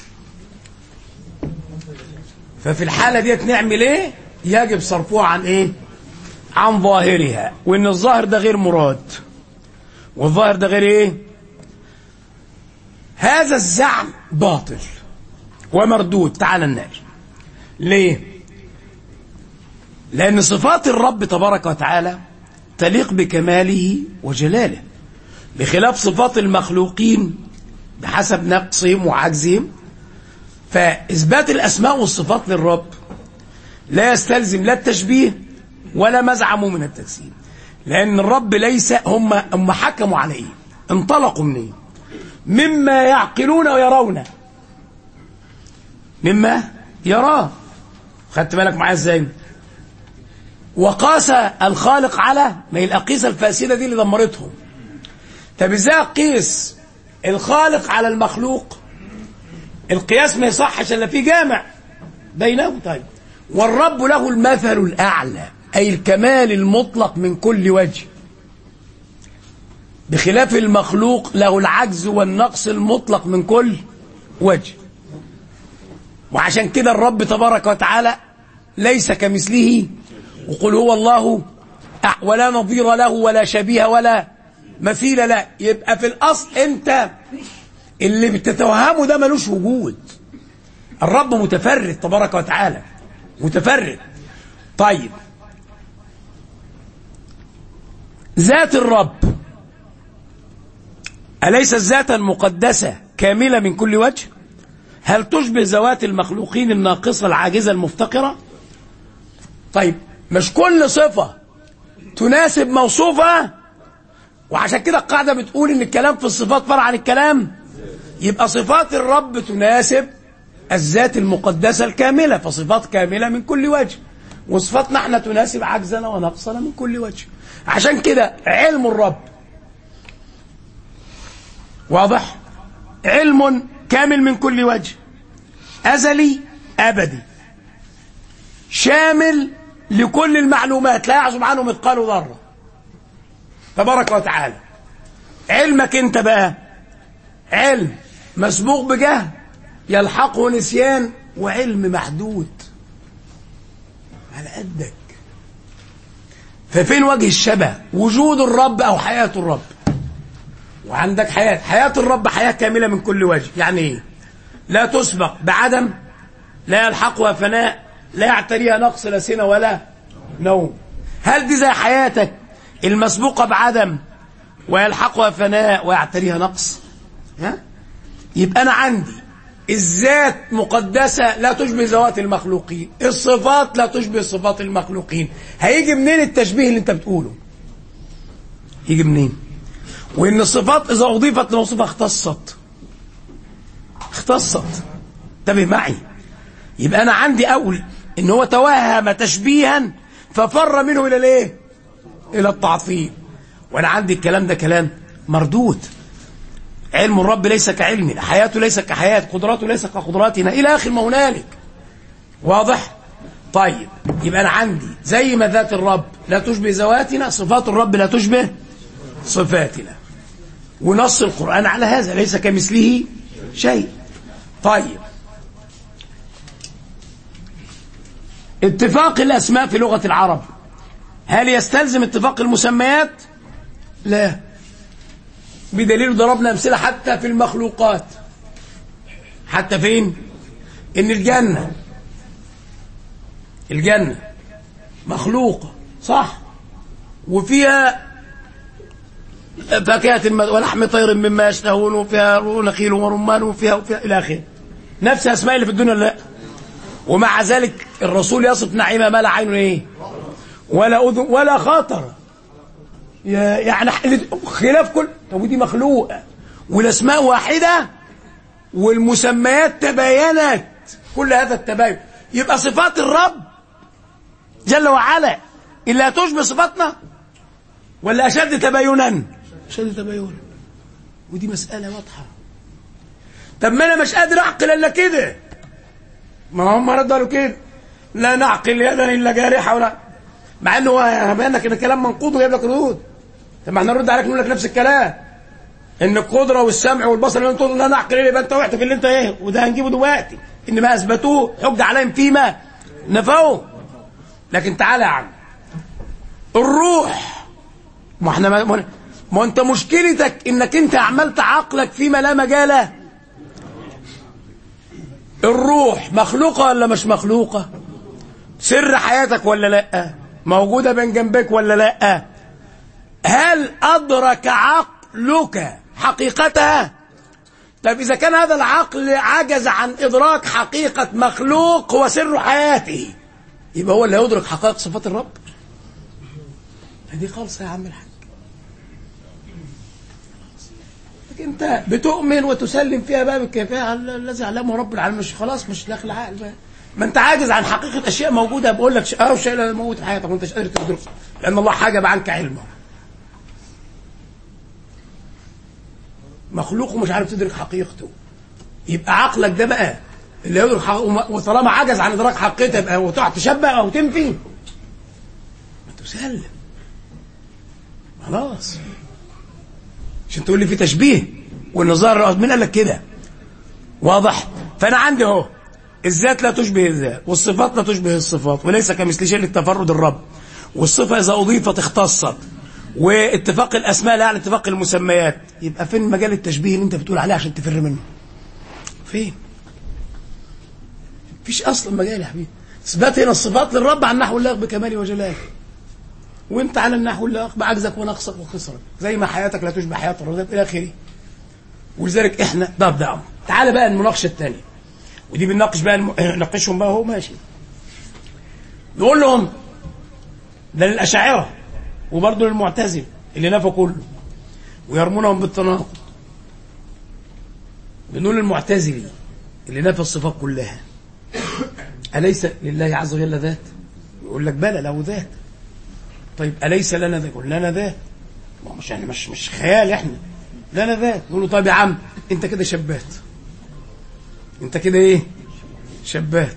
ففي الحالة ديت نعمل ايه يجب صرفها عن ايه عن ظاهرها وان الظاهر ده غير مراد والظاهر ده غير ايه هذا الزعم باطل ومردود تعال نناقش ليه لان صفات الرب تبارك وتعالى تليق بكماله وجلاله بخلاف صفات المخلوقين بحسب نقصهم وعجزهم فإثبات الأسماء والصفات للرب لا يستلزم لا التشبيه ولا ما زعموا من التجسيم لأن الرب ليس هم هم حكموا على إيه؟ انطلقوا من إيه؟ مما يعقلون ويرون مما يراه خدت بالك معايا ازاي وقاس الخالق على ما هي الأقيسة الفاسدة دي اللي دمرتهم طب ازاي اقيس الخالق على المخلوق القياس ما يصحش الا في جامع بينهم طيب والرب له المثل الاعلى اي الكمال المطلق من كل وجه بخلاف المخلوق له العجز والنقص المطلق من كل وجه وعشان كده الرب تبارك وتعالى ليس كمثله وقل هو الله ولا نظير له ولا شبيه ولا مثيل له يبقى في الاصل انت اللي بتتوهمه ده ملوش وجود الرب متفرد تبارك وتعالى متفرد طيب ذات الرب أليست ذاتا مقدسة كاملة من كل وجه هل تشبه ذوات المخلوقين الناقصة العاجزة المفتقرة طيب مش كل صفة تناسب موصوفها وعشان كده القاعدة بتقول ان الكلام في الصفات فرع عن الكلام يبقى صفات الرب تناسب الذات المقدسة الكاملة فصفات كاملة من كل وجه وصفاتنا احنا تناسب عجزنا ونقصنا من كل وجه عشان كده علم الرب واضح علم كامل من كل وجه أزلي أبدي شامل لكل المعلومات لا يعزب عنه مثقال ذرة تبارك وتعالى علمك انت بقى علم مسبوق بجهل يلحقه نسيان وعلم محدود على قدك ففين وجه الشبه وجود الرب او حياة الرب وعندك حياة حياة الرب حياة كاملة من كل وجه يعني ايه لا تسبق بعدم لا يلحقها فناء لا يعتريها نقص لا سنة ولا نوم هل دي زي حياتك المسبوقة بعدم ويلحقها فناء ويعتريها نقص ها؟ يبقى أنا عندي الذات مقدسة لا تشبه ذوات المخلوقين الصفات لا تشبه صفات المخلوقين هيجي منين التشبيه اللي انت بتقوله يجي منين وان الصفات اذا اضيفت لوصفها اختصت اختصت انتبه معي يبقى انا عندي اول ان هو توهم تشبيها ففر منه الى الايه الى التعطيل وانا عندي الكلام ده كلام مردود علم الرب ليس كعلمنا حياته ليس كحياة قدراته ليس كقدراتنا إلى آخر ما هنالك واضح طيب يبقى أنا عندي زي ما ذات الرب لا تشبه ذواتنا صفات الرب لا تشبه صفاتنا ونص القرآن على هذا ليس كمثله شيء طيب اتفاق الأسماء في لغة العرب هل يستلزم اتفاق المسميات لا بدليل ضربنا أمثلة حتى في المخلوقات حتى فين إن الجنة الجنة مخلوقة صح وفيها فاكهة الم- ولحم طير مما يشتهون وفيها نخيل ورمان وفيها وفيها إلى آخره نفس أسماء اللي في الدنيا ولا لا ومع ذلك الرسول يصف نعيمة ما لا عين إيه ولا أذن ولا خاطر يا- يعني خلاف كل طب ودي مخلوقة والأسماء واحدة والمسميات تباينت كل هذا التباين يبقى صفات الرب جل وعلا إلا تشبه صفاتنا ولا أشد تباينا أشد تباينا ودي مسألة واضحة طب ما أنا مش قادر أعقل إلا كده ما هم ردوا له كده لا نعقل يدا إلا جارحة ولا مع انه هو بيان لك ان الكلام منقوض وجايب لك ردود طب ما احنا نرد عليك نقول لك نفس الكلام ان القدره والسمع والبصر اللي انتم لا نعقل الا يبقى انت وقعت في اللي انت ايه وده هنجيبه دلوقتي ان ما اثبتوه حج عليهم فيما نفوه لكن تعالى يا عم الروح ما احنا ما, ما, ما انت مشكلتك انك انت عملت عقلك فيما لا مجال له. الروح مخلوقه ولا مش مخلوقه سر حياتك ولا لا موجودة بين جنبك ولا لا هل أدرك عقلك حقيقتها طب إذا كان هذا العقل عجز عن إدراك حقيقة مخلوق هو سر حياته يبقى هو اللي يدرك حقائق صفات الرب دي خالصة يا عم الحاج لكن انت بتؤمن وتسلم فيها بقى بالكفايه الذي علمه رب العالمين مش خلاص مش داخل العقل بقى ما انت عاجز عن حقيقه اشياء موجوده بقول لك اه الشيء اللي موجود في حياتك وانت مش قادر تدركه لان الله حجب عنك علمه مخلوق ومش عارف تدرك حقيقته يبقى عقلك ده بقى اللي يدرك حقيقته وطالما عجز عن ادراك حقيقته يبقى وتقعد تشبه او تنفي ما تسلم خلاص عشان تقول لي في تشبيه والنظار مين قال لك كده واضح فانا عندي اهو الذات لا تشبه الذات والصفات لا تشبه الصفات وليس كمثل شيء للتفرد الرب والصفه اذا اضيفت اختصت واتفاق الاسماء لا على اتفاق المسميات يبقى فين مجال التشبيه اللي انت بتقول عليه عشان تفر منه فين مفيش اصلا مجال يا حبيبي اثبات هنا الصفات للرب على النحو اللائق بكماله وجلاله وانت على النحو اللائق بعجزك ونقصك وخسرك زي ما حياتك لا تشبه حياه الرب الى اخره ولذلك احنا ده ده امر تعال بقى المناقشه الثانيه ودي بنناقش بقى الم... نناقشهم بقى هو ماشي نقول لهم ده للاشاعره وبرضه للمعتزله اللي نفوا كله ويرمونهم بالتناقض بنقول للمعتزلي اللي نفى الصفات كلها أليس لله عز وجل ذات يقول لك بلى له ذات طيب أليس لنا ذات يقول لنا ذات ما هو مش يعني مش مش خيال احنا لنا ذات نقول له طيب يا عم انت كده شبهت انت كده ايه شبهت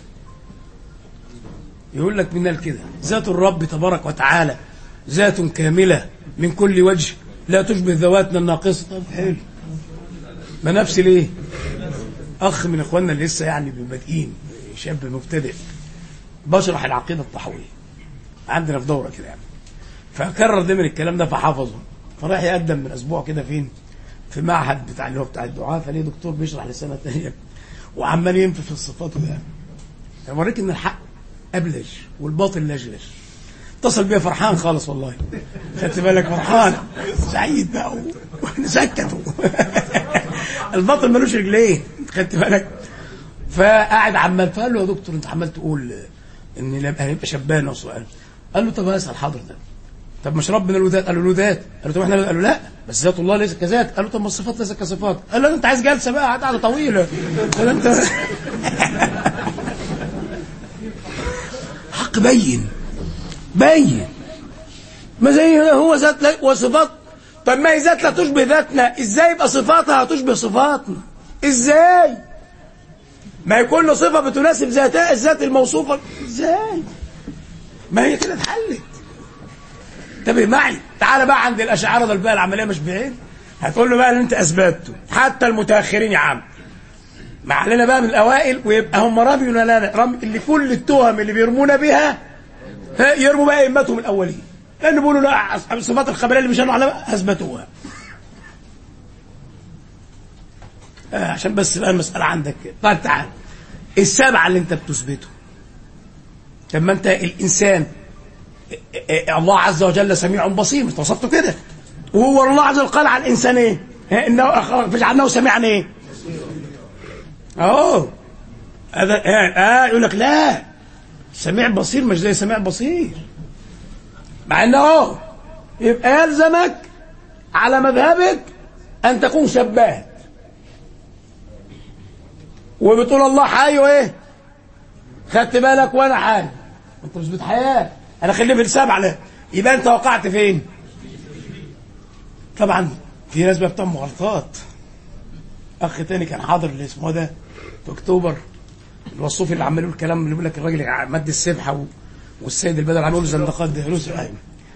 يقول لك من كده ذات الرب تبارك وتعالى ذات كاملة من كل وجه لا تشبه ذواتنا الناقصة طب حلو ما نفس ليه اخ من اخواننا اللي لسه يعني بادئين شاب مبتدئ بشرح العقيده الطحويه عندنا في دوره كده يعني فكرر دايما الكلام ده فحفظه فراح يقدم من اسبوع كده فين في معهد بتاع اللي هو بتاع الدعاء فليه دكتور بيشرح لسنه ثانيه وعمال ينفي في الصفات وده اوريك ان الحق ابلج والباطل لجلج اتصل بيا فرحان خالص والله خدت بالك فرحان سعيد بقى سكتوا الباطل ملوش رجلين خدت بالك فقاعد عمال فقال له يا دكتور انت عمال تقول ان نبقى هنبقى شبان وسؤال قال له طب اسال حضرتك طب مش ربنا له ذات قال له له ذات قال له طب احنا قال له لا بس ذات الله ليست كذات قال له طب ما الصفات ليست كصفات قال له انت عايز جلسه بقى قاعده طويله قال انت حق بين بين ما زي هو ذات لا وصفات طب ما هي ذات لا تشبه ذاتنا ازاي يبقى صفاتها تشبه صفاتنا ازاي ما هي كل صفه بتناسب ذاتها الذات الموصوفه ازاي ما هي كده اتحلت انتبه معي تعال بقى عند الاشاعره دول بقى العمليه مش بعيد هتقول له بقى اللي انت اثبته حتى المتاخرين يا عم ما علينا بقى من الاوائل ويبقى هم رميوا لنا رمي اللي كل التهم اللي بيرمونا بها ها يرموا بقى ائمتهم الاولين لان بيقولوا لا الصفات الخبريه اللي بيشانوا عليها اثبتوها آه عشان بس بقى المساله عندك كده طيب تعال السبعه اللي انت بتثبته طب ما انت الانسان الله عز وجل سميع بصير انت وصفته كده وهو الله عز وجل قال عن الانسان ايه؟ انه فجعلناه سميعا ايه؟ اهو هذا اه, آه يقول لك لا سميع بصير مش زي سميع بصير مع انه اهو يبقى يلزمك على مذهبك ان تكون شباه وبتقول الله حي وايه خدت بالك وانا حي انت مش بتحياه انا خليه في السبعه لا يبقى انت وقعت فين طبعا في ناس بقى بتعمل غلطات اخ تاني كان حاضر اللي اسمه ده في اكتوبر الوصوفي اللي عمال يقول الكلام اللي بيقول لك الراجل مد السبحه و... والسيد البدر عمال يقول زندقات ده فلوس ايوه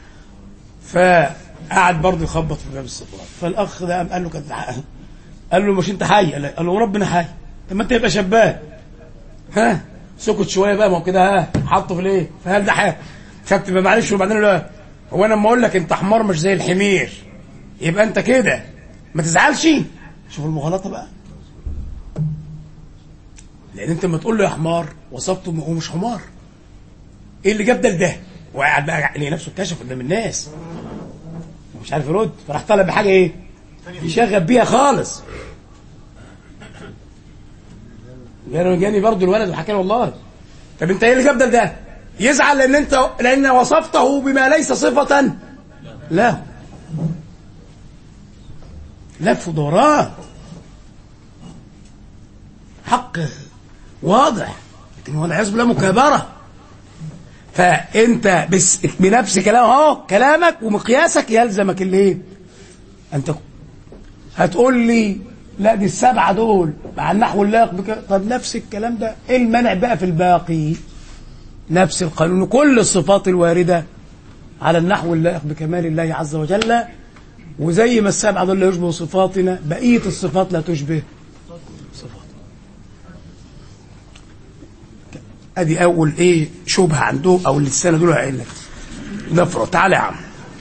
فقعد برضه يخبط في باب الصفات فالاخ ده قام قال له كده قال له مش انت حي قال له ربنا حي طب ما انت يبقى شباه ها سكت شويه بقى ما هو كده ها حطه في الايه فهل ده حاجه خدت معلش وبعدين له هو انا لما اقول لك انت حمار مش زي الحمير يبقى انت كده ما تزعلش شوف المغالطه بقى لان انت لما تقول له يا حمار وصفته هو مش حمار ايه اللي جاب ده لده وقاعد بقى ليه نفسه اتكشف قدام الناس مش عارف يرد فراح طلب بحاجه ايه يشغل بيها خالص جاني جاني برضه الولد وحكى له والله طب انت ايه اللي جاب ده لده يزعل لان انت لان وصفته بما ليس صفه له لف ودوران حق واضح لكن والعياذ بالله مكابره فانت بس بنفس كلام اهو كلامك ومقياسك يلزمك الايه انت هتقول لي لا دي السبعه دول مع النحو اللائق بك طب نفس الكلام ده ايه المنع بقى في الباقي نفس القانون كل الصفات الوارده على النحو اللائق بكمال الله عز وجل وزي ما السبعه دول لا يشبه صفاتنا بقيه الصفات لا تشبه صفات ادي اول ايه شبهه عنده او اللي السنه دول هقول لك نفرض تعالى يا عم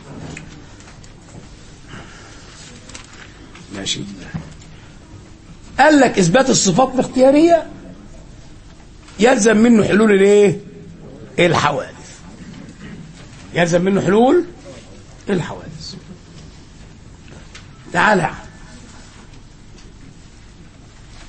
ماشي قال لك اثبات الصفات الاختياريه يلزم منه حلول الايه الحوادث يلزم منه حلول الحوادث تعالى يا عم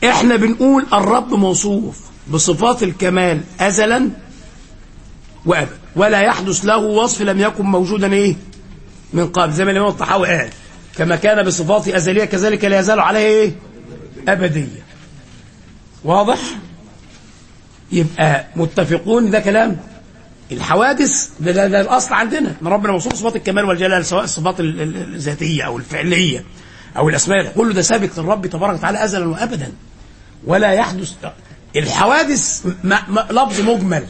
احنا بنقول الرب موصوف بصفات الكمال ازلا وابدا ولا يحدث له وصف لم يكن موجودا ايه من قبل زي ما الامام الطحاوي قال كما كان بصفاته ازليه كذلك لا يزال عليه ايه ابديه واضح يبقى متفقون ده كلام الحوادث ده, ده, ده الاصل عندنا ان ربنا موصوف بصفات الكمال والجلال سواء الصفات ال- ال- الذاتيه او الفعليه او الاسماء كله ده ثابت للرب تبارك وتعالى ازلا وابدا ولا يحدث الحوادث م- م- لفظ مجمل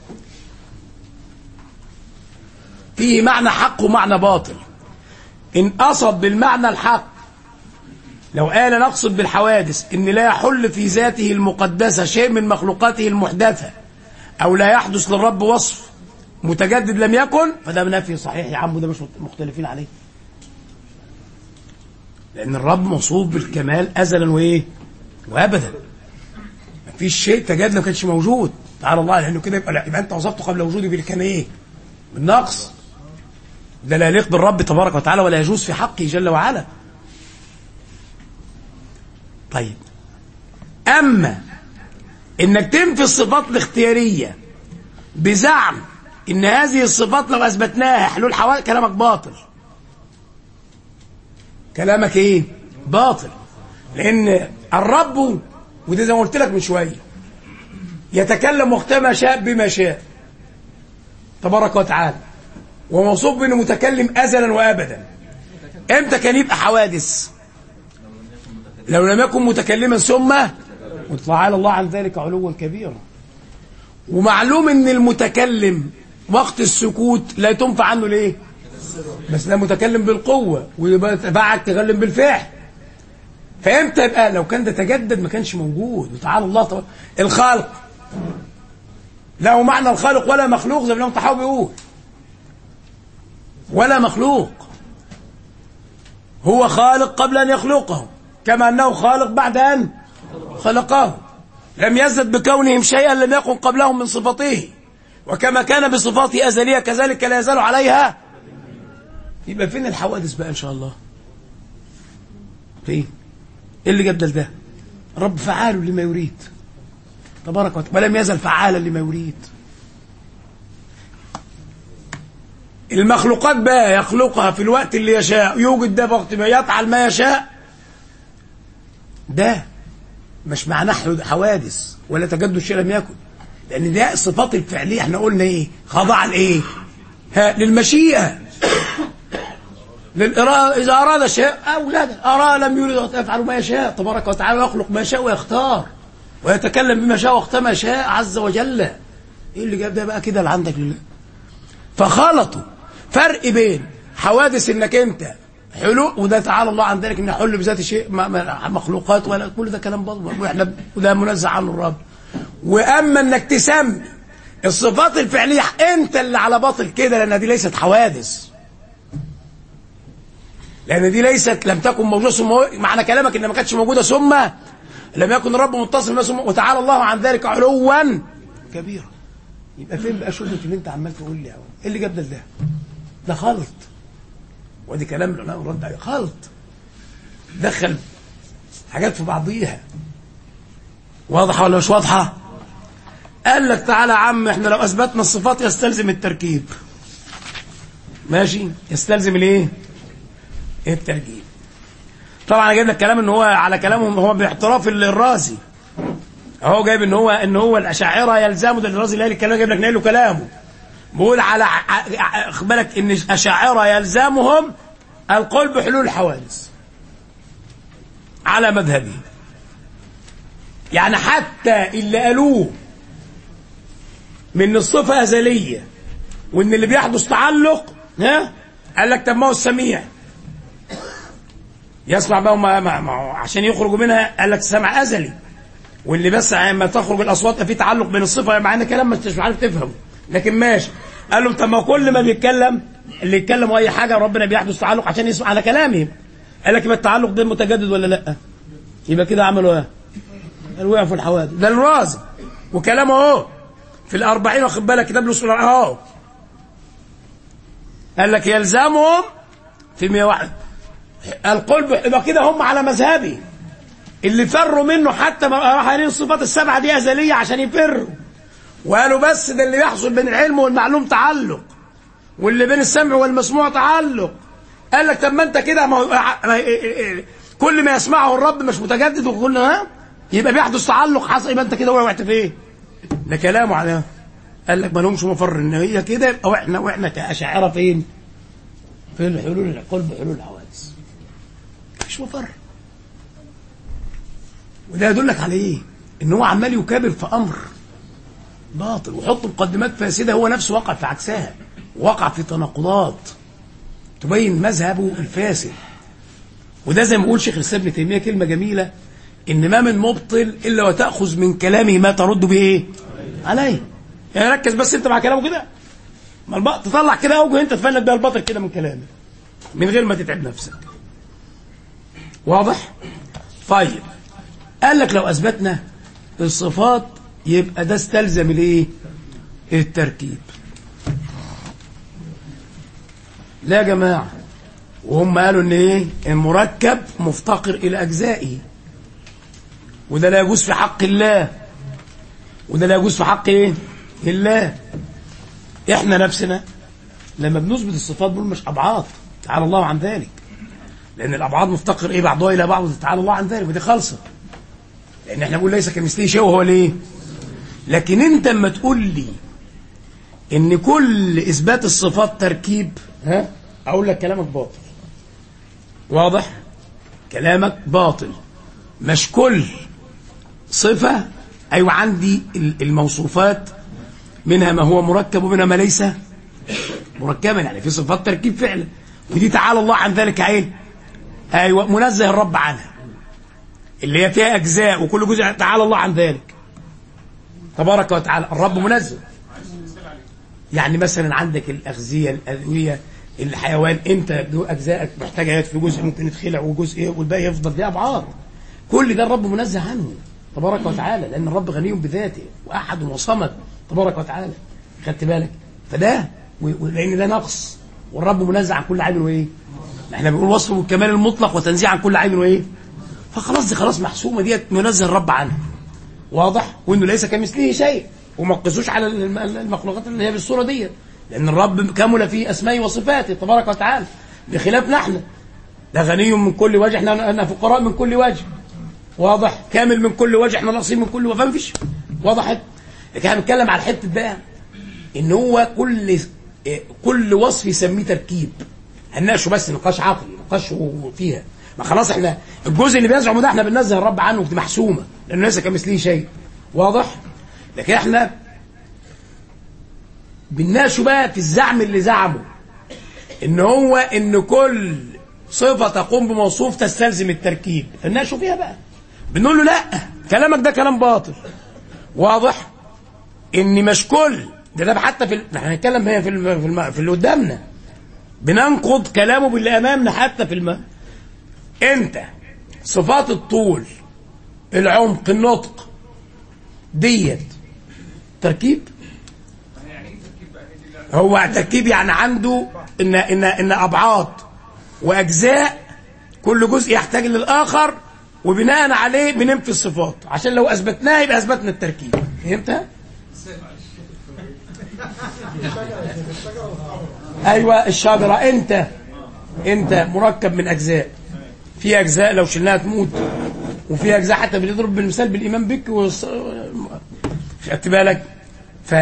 فيه معنى حق ومعنى باطل ان قصد بالمعنى الحق لو قال نقصد بالحوادث ان لا يحل في ذاته المقدسه شيء من مخلوقاته المحدثه او لا يحدث للرب وصف متجدد لم يكن فده منافي صحيح يا عم ده مش مختلفين عليه لان الرب موصوف بالكمال ازلا وايه وابدا مفيش شيء تجدد ما كانش موجود تعالى الله لانه كده يبقى لا يبقى انت وصفته قبل وجوده باللي كان ايه بالنقص ده لا يليق بالرب تبارك وتعالى ولا يجوز في حقه جل وعلا طيب اما انك تنفي الصفات الاختياريه بزعم ان هذه الصفات لو اثبتناها حلول حوادث كلامك باطل كلامك ايه باطل لان الرب وده زي ما قلت لك من شويه يتكلم وقتما شاء بما شاء تبارك وتعالى وموصوف بانه متكلم ازلا وابدا امتى كان يبقى حوادث لو لم يكن متكلما ثم وتعالى الله عن ذلك علوا كبيرا ومعلوم ان المتكلم وقت السكوت لا تنفع عنه ليه بس ده متكلم بالقوه ويبقى تبعك تكلم بالفعل فامتى يبقى لو كان ده تجدد ما كانش موجود وتعالى الله طبعا الخلق له معنى الخالق ولا مخلوق زي ما الامام طحاوي بيقول ولا مخلوق هو خالق قبل ان يخلقه كما انه خالق بعد ان خلقه لم يزد بكونهم شيئا لم يكن قبلهم من صفاته وكما كان بصفاته ازليه كذلك لا يزال عليها يبقى فين الحوادث بقى ان شاء الله فين ايه اللي جدل ده رب فعال لما يريد تبارك وتعالى ولم يزل فعالا لما يريد المخلوقات بقى يخلقها في الوقت اللي يشاء يوجد ده وقت ما يفعل ما يشاء ده مش معناه حوادث ولا تجدد شيء لم يكن لان ده الصفات الفعليه احنا قلنا ايه خضع لايه ها للمشيئه للإرادة إذا أراد شيء أولادا أرى لم يرد يفعل ما يشاء تبارك وتعالى يخلق ما يشاء ويختار ويتكلم بما شاء وقت ما شاء عز وجل إيه اللي جاب ده بقى كده اللي عندك لله فخلطوا فرق بين حوادث انك انت حلو وده تعالى الله عن ذلك ان يحل بذات شيء مخلوقات ولا كل ده كلام باطل واحنا وده منزه عنه الرب واما انك تسمي الصفات الفعليه انت اللي على باطل كده لان دي ليست حوادث لان دي ليست لم تكن موجوده ثم معنى كلامك ان ما كانتش موجوده ثم لم يكن الرب متصل بها ثم وتعالى الله عن ذلك علوا كبيرا يبقى فين بقى شبهه اللي انت عمال تقول لي ايه اللي جاب ده ده ده خلط وادي كلام العلماء ورد عليه خلط دخل حاجات في بعضيها واضحه ولا مش واضحه قال لك تعالى يا عم احنا لو اثبتنا الصفات يستلزم التركيب ماشي يستلزم الايه التركيب طبعا انا جايب لك كلام ان هو على كلامهم هو باعتراف الرازي اهو جايب ان هو ان هو الاشاعره يلزموا ده الرازي اللي قال الكلام جايب لك نايل له كلامه بيقول على خد بالك ان الاشاعره يلزمهم القول بحلول الحوادث على مذهبه يعني حتى اللي قالوه من الصفه ازليه وان اللي بيحدث تعلق ها قال لك طب ما هو السميع يسمع بقى ما ما ما عشان يخرجوا منها قال لك سمع ازلي واللي بس لما تخرج الاصوات في تعلق بين الصفه مع ان كلام مش عارف تفهمه لكن ماشي قال لهم طب ما كل ما بيتكلم اللي يتكلم اي حاجه ربنا بيحدث تعلق عشان يسمع على كلامهم قال لك يبقى التعلق ده متجدد ولا لا يبقى كده عملوا ايه قال وقعوا في الحوادث ده الرازي وكلامه اهو في الأربعين واخد بالك كتاب له اهو قال لك يلزمهم في 101 القلب يبقى كده هم على مذهبي اللي فروا منه حتى ما راح قايلين الصفات السبعه دي ازليه عشان يفروا وقالوا بس ده اللي يحصل بين العلم والمعلوم تعلق واللي بين السمع والمسموع تعلق قال لك طب ما انت كده ما هو- ما- كل ما يسمعه الرب مش متجدد وكل ها يبقى بيحدث تعلق حصل يبقى انت كده وقعت في ايه؟ ده كلامه على قال لك ما لهمش مفر ان هي كده يبقى واحنا واحنا كاشاعره فين؟ في الحلول العقول بحلول الحوادث مفيش مفر وده يدلك على ايه؟ ان هو عمال يكابر في امر باطل ويحط مقدمات فاسده هو نفسه وقع في عكسها وقع في تناقضات تبين مذهبه الفاسد وده زي ما بيقول شيخ الاسلام ابن تيميه كلمه جميله ان ما من مبطل الا وتاخذ من كلامه ما ترد به ايه؟ عليه يعني ركز بس انت مع كلامه كده ما الب- تطلع كده اوجه انت تفند بيها الباطل كده من كلامه من غير ما تتعب نفسك واضح؟ طيب قال لك لو اثبتنا الصفات يبقى ده استلزم الايه؟ التركيب لا يا جماعه وهم قالوا ان ايه المركب مفتقر الى اجزائه وده لا يجوز في حق الله وده لا يجوز في حق ايه الله احنا نفسنا لما بنثبت الصفات بنقول مش ابعاد تعالى الله عن ذلك لان الابعاد مفتقر ايه بعضها الى بعض تعالى الله عن ذلك ودي خالصه لان احنا بنقول ليس كمثله شيء وهو ليه لكن انت اما تقول لي ان كل اثبات الصفات تركيب ها اقول لك كلامك باطل واضح كلامك باطل مش كل صفة أيوة عندي ال- الموصوفات منها ما هو مركب ومنها ما ليس مركبا يعني في صفات تركيب فعلا ودي تعالى الله عن ذلك ايه ايوه منزه الرب عنها اللي هي فيها اجزاء وكل جزء تعالى الله عن ذلك تبارك وتعالى الرب منزه يعني مثلا عندك الاغذيه الادويه الحيوان انت له اجزائك محتاجه في جزء ممكن يتخلع وجزء ايه والباقي يفضل دي ابعاد كل ده الرب منزه عنه تبارك وتعالى لان الرب غني بذاته واحد وصمد تبارك وتعالى خدت بالك فده و- و- لان ده نقص والرب منزه عن كل عيب وايه ما احنا بنقول وصفه بالكمال المطلق وتنزيه عن كل عيب وايه فخلاص دي خلاص محسومه ديت منزه الرب عنها واضح وانه ليس كمثله شيء وما تقيسوش على الم- المخلوقات اللي هي بالصوره دي لان الرب كمل في اسمائه وصفاته تبارك وتعالى بخلافنا احنا ده غني من كل وجه احنا احنا فقراء من كل وجه واضح كامل من كل وجه احنا ناقصين من كل وجه فما فيش وضحت لكن احنا بنتكلم على الحته بقى ان هو كل اه، كل وصف يسميه تركيب هنناقشه بس نقاش عقلي نقاش فيها ما خلاص احنا الجزء اللي بيزعمه ده احنا بننزه الرب عنه دي محسومه لانه ليس كمثله شيء واضح لكن احنا بنناقشه بقى في الزعم اللي زعمه ان هو ان كل صفه تقوم بموصوف تستلزم التركيب فنناقشه فيها بقى بنقول له لا كلامك ده كلام باطل واضح ان مش كل ده ده حتى في ال- احنا هنتكلم هي في الم... في, الم... في اللي قدامنا بننقض كلامه باللي امامنا حتى في الم... انت صفات الطول العمق النطق ديت تركيب هو تركيب يعني عنده ان ان ان ابعاد واجزاء كل جزء يحتاج للاخر وبناء عليه بننفي الصفات عشان لو اثبتناها يبقى اثبتنا التركيب فهمت ايوه الشجره انت انت مركب من اجزاء في اجزاء لو شلناها تموت وفي اجزاء حتى بنضرب بالمثال بالايمان بك وص... خدت بالك ف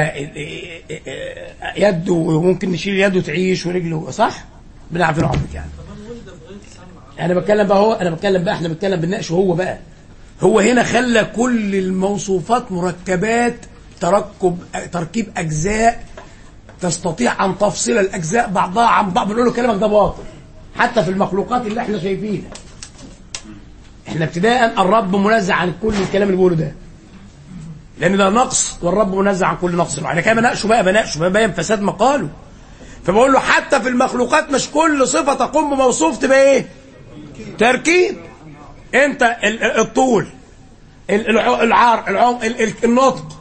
يده وممكن نشيل يده تعيش ورجله صح بنعرف العمرك يعني انا بتكلم بقى هو انا بتكلم بقى احنا بنتكلم بالنقش هو بقى هو هنا خلى كل الموصوفات مركبات تركب تركيب اجزاء تستطيع ان تفصل الاجزاء بعضها عن بعض بنقول له كلامك ده باطل حتى في المخلوقات اللي احنا شايفينها احنا ابتداء الرب منزه عن كل الكلام اللي بيقوله ده لان ده نقص والرب منزه عن كل نقص انا كده بناقشه بقى بناقشه ببين فساد مقاله فبقول له حتى في المخلوقات مش كل صفه تقوم بموصوف تبقى ايه تركيب انت ال- ال- الطول ال- الع- العار العم ال- ال- النطق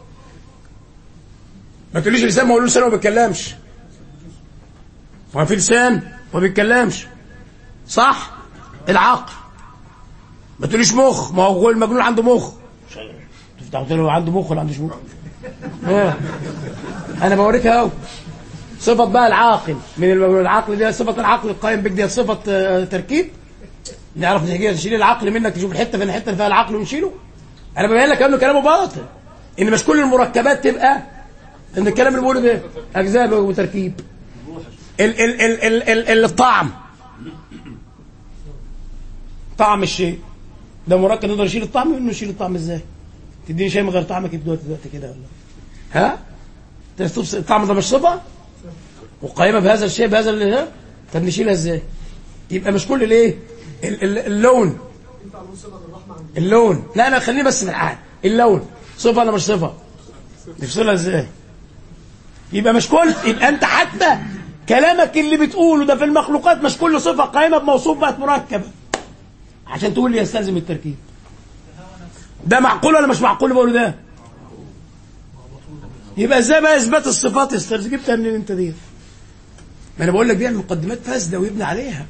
ما تقوليش لسان ما اقول له لسان ما بيتكلمش ما في لسان ما بيتكلمش صح العقل ما تقوليش مخ ما هو المجنون عنده مخ تفتح قلت له عنده مخ ولا عندوش مخ ها. انا بوريك اهو صفة بقى العاقل من المجنون العقل دي صفة العقل القائم بك دي صفة آه، تركيب نعرف نجي نشيل العقل منك نشوف الحتة فين الحتة اللي فيها العقل ونشيله انا ببين لك انه كلامه باطل ان مش كل المركبات تبقى ان الكلام اللي بقوله ده اجزاء وتركيب ال ال ال ال ال الطعم طعم الشيء ده مركب يقدر يشيل الطعم انه يشيل الطعم ازاي تديني شيء من غير طعمك دلوقتي دلوقتي كده ولا ها تستفس- الطعم ده مش صفه وقائمه بهذا الشيء بهذا اللي ها طب نشيلها ازاي يبقى مش كل الايه ال- ال- اللون اللون لا انا خليني بس في الحال اللون صفه ولا مش صفه نفصلها ازاي يبقى مش كل يبقى انت حتى كلامك اللي بتقوله ده في المخلوقات مش كل صفه قائمه بموصوف بقت مركبه عشان تقول لي يستلزم التركيب ده معقول ولا مش معقول اللي بقوله ده يبقى ازاي بقى اثبات الصفات يستلزم جبتها منين انت دي ما انا بقول لك دي المقدمات فاسده ويبني عليها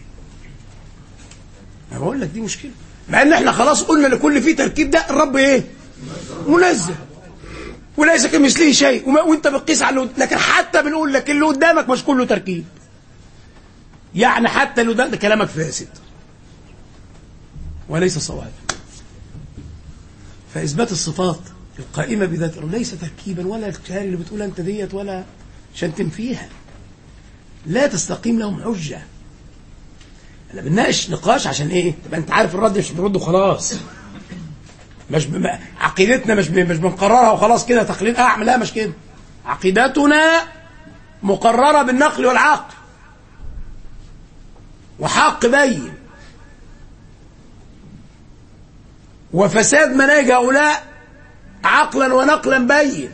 انا بقول لك دي مشكله مع ان احنا خلاص قلنا لكل فيه تركيب ده الرب ايه منزه وليس كمثله شيء وما وانت بتقيس على اللي قد- لكن حتى بنقول لك اللي قدامك مش كله تركيب يعني حتى اللي قدامك ده كلامك فاسد وليس صواب فاثبات الصفات القائمه بذات ليس تركيبا ولا الكلام اللي بتقول انت ديت ولا عشان تنفيها لا تستقيم لهم حجه انا بنناقش نقاش عشان ايه تبقى انت عارف الرد مش بنرد وخلاص مش بم... عقيدتنا مش ب... مش بنقررها وخلاص كده تقليد اعمى لا مش كده عقيدتنا مقرره بالنقل والعقل وحق بين وفساد مناهج هؤلاء عقلا ونقلا بين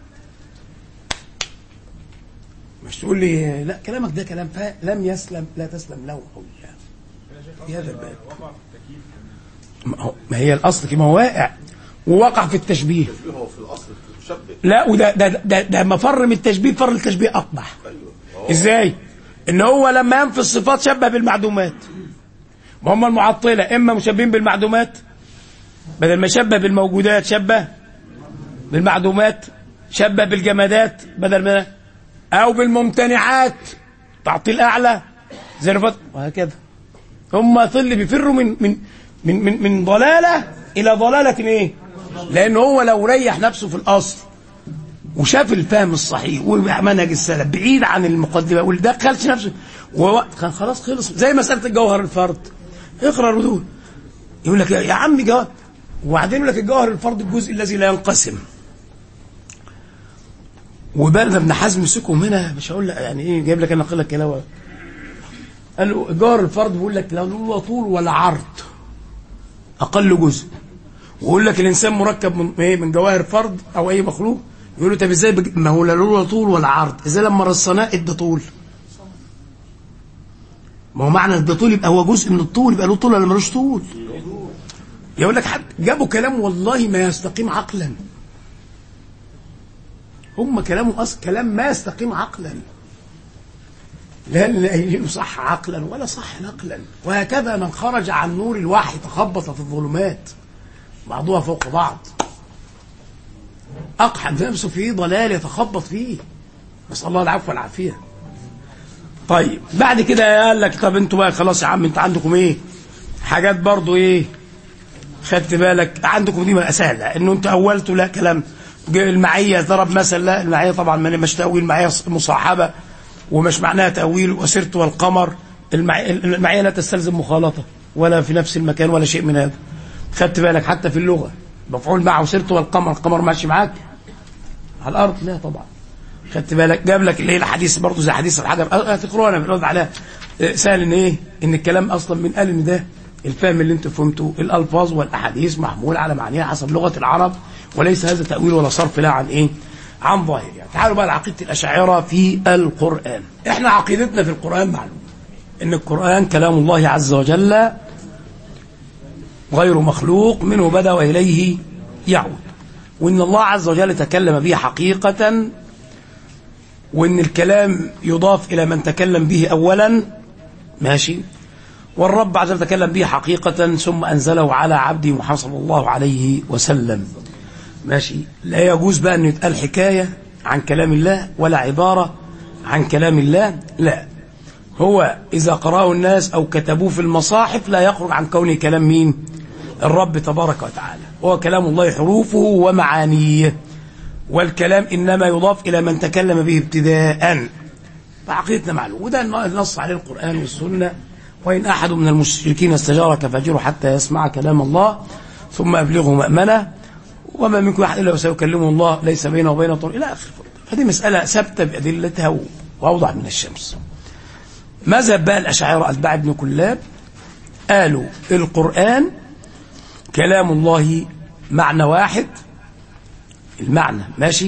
مش تقول لي لا كلامك ده كلام فا... لم يسلم لا تسلم له حجه في هذا الباب ما هو- ما هي الاصل كما هو واقع ووقع في التشبيه هو في الاصل مشبه لا وده ده ده, ده مفر من التشبيه فر التشبيه اقبح ازاي ان هو لما ينفي الصفات شبه بالمعدومات ما هم المعطله اما مشبهين بالمعدومات بدل ما شبه بالموجودات شبه بالمعدومات شبه بالجمادات بدل ما او بالممتنعات تعطيل اعلى زي الفت وهكذا هم ظل بيفروا من من من من, من ضلاله الى ضلاله ايه لان هو لو ريح نفسه في الاصل وشاف الفهم الصحيح ومنهج السلف بعيد عن المقدمه واللي دخلش نفسه وهو كان خلاص خلص زي مساله الجوهر الفرد اقرا الردود يقول لك يا عم جوهر وبعدين يقول لك الجوهر الفرد الجزء الذي لا ينقسم وبالنا ابن حزم مسكهم هنا مش هقول لك يعني ايه جايب لك انا اقول لك كلام قال له الجوهر الفرد بيقول لك لا له طول ولا عرض اقل جزء ويقول لك الانسان مركب من ايه من جواهر فرد او اي مخلوق يقول له طب ازاي بج... ما هو لا له طول ولا عرض ازاي لما رصناه ادى طول ما هو معنى ادى طول يبقى هو جزء من الطول يبقى له طول ولا ملوش طول يقول لك حد جابوا كلام والله ما يستقيم عقلا هم كلامه اصلا كلام ما يستقيم عقلا لا لا صح عقلا ولا صح نقلا وهكذا من خرج عن نور الوحي تخبط في الظلمات بعضها فوق بعض أقحم نفسه في ضلال يتخبط فيه نسأل الله العفو والعافية طيب بعد كده قال لك طب انتوا بقى خلاص يا عم انت عندكم ايه حاجات برضو ايه خدت بالك عندكم دي سهلة انه انت اولتوا لا كلام المعية ضرب مثل لا المعية طبعا مش تأويل المعية مصاحبة ومش معناها تأويل وسرت والقمر المعية, المعية لا تستلزم مخالطة ولا في نفس المكان ولا شيء من هذا خدت بالك حتى في اللغة مفعول معه وسرت والقمر القمر ماشي معاك على الأرض لا طبعا خدت بالك جاب لك اللي هي الحديث برضه زي حديث الحجر هتقرونا بنرد عليها سهل ان ايه ان الكلام اصلا من قال ان ده الفهم اللي انتم فهمتوه الالفاظ والاحاديث محمول على معانيها حسب لغه العرب وليس هذا تاويل ولا صرف لا عن ايه عن ظاهر يعني تعالوا بقى لعقيده الاشاعره في القران احنا عقيدتنا في القران معلوم ان القران كلام الله عز وجل غير مخلوق منه بدا واليه يعود وان الله عز وجل تكلم به حقيقه وان الكلام يضاف الى من تكلم به اولا ماشي والرب عز وجل تكلم به حقيقة ثم أنزله على عبده محمد صلى الله عليه وسلم ماشي لا يجوز بقى أن يتقال حكاية عن كلام الله ولا عبارة عن كلام الله لا هو إذا قرأه الناس أو كتبوه في المصاحف لا يخرج عن كونه كلام مين الرب تبارك وتعالى هو كلام الله حروفه ومعانيه والكلام إنما يضاف إلى من تكلم به ابتداء فعقيدتنا معلوم وده النص عليه القرآن والسنة وإن أحد من المشركين استجارك فاجره حتى يسمع كلام الله ثم أبلغه مأمنة وما منكم أحد إلا وسيكلمه الله ليس بينه وبين طريق إلى آخره هذه مسألة ثابتة بأدلتها وأوضح من الشمس مذهب بقى الأشاعرة أتباع ابن كلاب قالوا القرآن كلام الله معنى واحد المعنى ماشي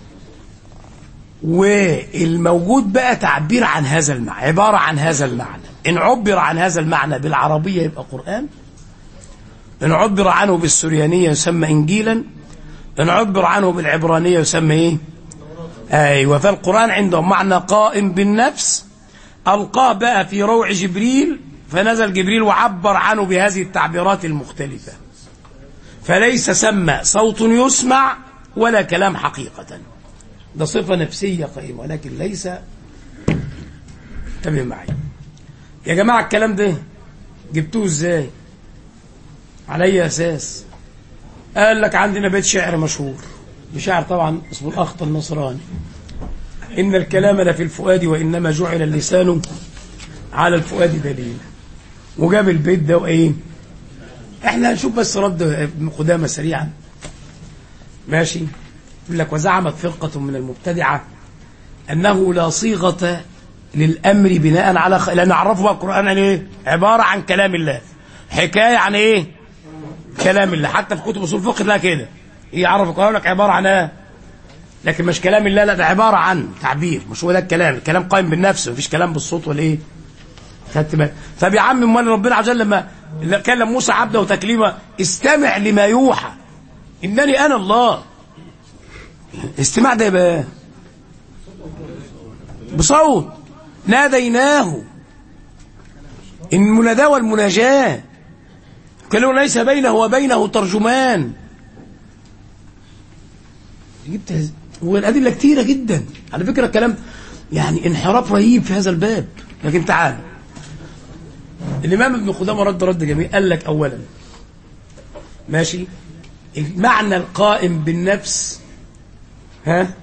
والموجود بقى تعبير عن هذا المعنى عبارة عن هذا المعنى إن عبر عن هذا المعنى بالعربية يبقى قرآن إن عبر عنه بالسريانية يسمى إنجيلا إن عبر عنه بالعبرانية يسمى إيه أيوة فالقرآن عنده معنى قائم بالنفس ألقاه بقى في روع جبريل فنزل جبريل وعبر عنه بهذه التعبيرات المختلفة فليس سمى صوت يسمع ولا كلام حقيقة ده صفة نفسية قائمة ولكن ليس انتبه معي يا جماعة الكلام ده جبتوه ازاي على اي اساس قال لك عندنا بيت شعر مشهور بشعر طبعا اسمه الاخط النصراني ان الكلام لفي الفؤاد وانما جعل اللسان على الفؤاد دليل وجاب البيت ده وايه احنا هنشوف بس رد ابن قدامه سريعا ماشي يقول لك وزعمت فرقة من المبتدعة أنه لا صيغة للأمر بناء على خ... لأن عرفوا بقى القرآن عن إيه؟ عبارة عن كلام الله حكاية عن إيه؟ كلام الله حتى في كتب أصول الفقه لا كده يعرف القرآن لك عبارة عن إيه؟ لكن مش كلام الله لا ده عبارة عن تعبير مش هو ده الكلام الكلام قائم بالنفس مفيش كلام بالصوت ولا إيه؟ خدت بالك طب يا عم امال ربنا عز وجل لما كلم موسى عبده وتكليمه استمع لما يوحى انني انا الله استماع ده يبقى بصوت ناديناه المناداة والمناجاة كلمة ليس بينه وبينه ترجمان جبت والأدلة كتيرة جدا على فكرة الكلام يعني انحراف رهيب في هذا الباب لكن تعال الإمام ابن خدامة رد رد جميل قال لك أولا ماشي المعنى القائم بالنفس ها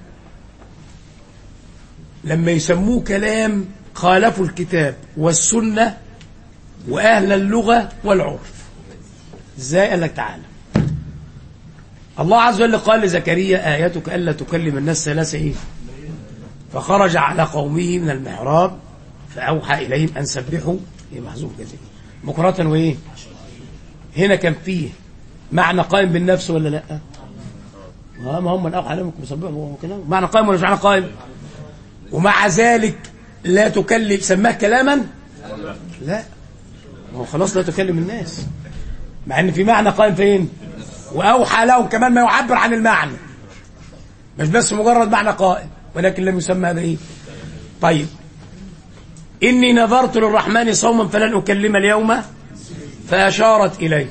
لما يسموه كلام خالفوا الكتاب والسنة وأهل اللغة والعرف ازاي قال لك تعالى الله عز وجل قال لزكريا آياتك ألا تكلم الناس ثلاثة إيه فخرج على قومه من المحراب فأوحى إليهم أن سبحوا إيه محذوف كده بكرة وإيه هنا كان فيه معنى قائم بالنفس ولا لا ما هم من أوحى لهم سبحوا كلام معنى قائم ولا مش معنى قائم ومع ذلك لا تكلم سماه كلاما لا ما هو خلاص لا تكلم الناس مع ان في معنى قائم فين واوحى لهم كمان ما يعبر عن المعنى مش بس مجرد معنى قائم ولكن لم يسمى هذا ايه طيب اني نذرت للرحمن صوما فلن اكلم اليوم فاشارت اليه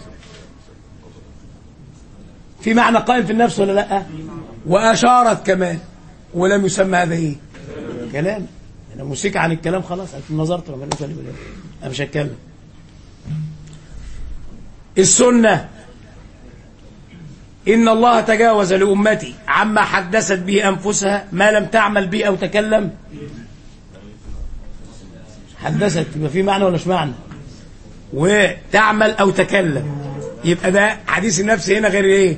في معنى قائم في النفس ولا لا واشارت كمان ولم يسمى هذا ايه كلام انا موسيقى عن الكلام خلاص انا نظرت لما اكلم اليوم انا مش هتكلم السنة إن الله تجاوز لأمتي عما حدثت به أنفسها ما لم تعمل به أو تكلم حدثت يبقى في معنى ولا مش معنى وتعمل أو تكلم يبقى ده حديث النفس هنا غير إيه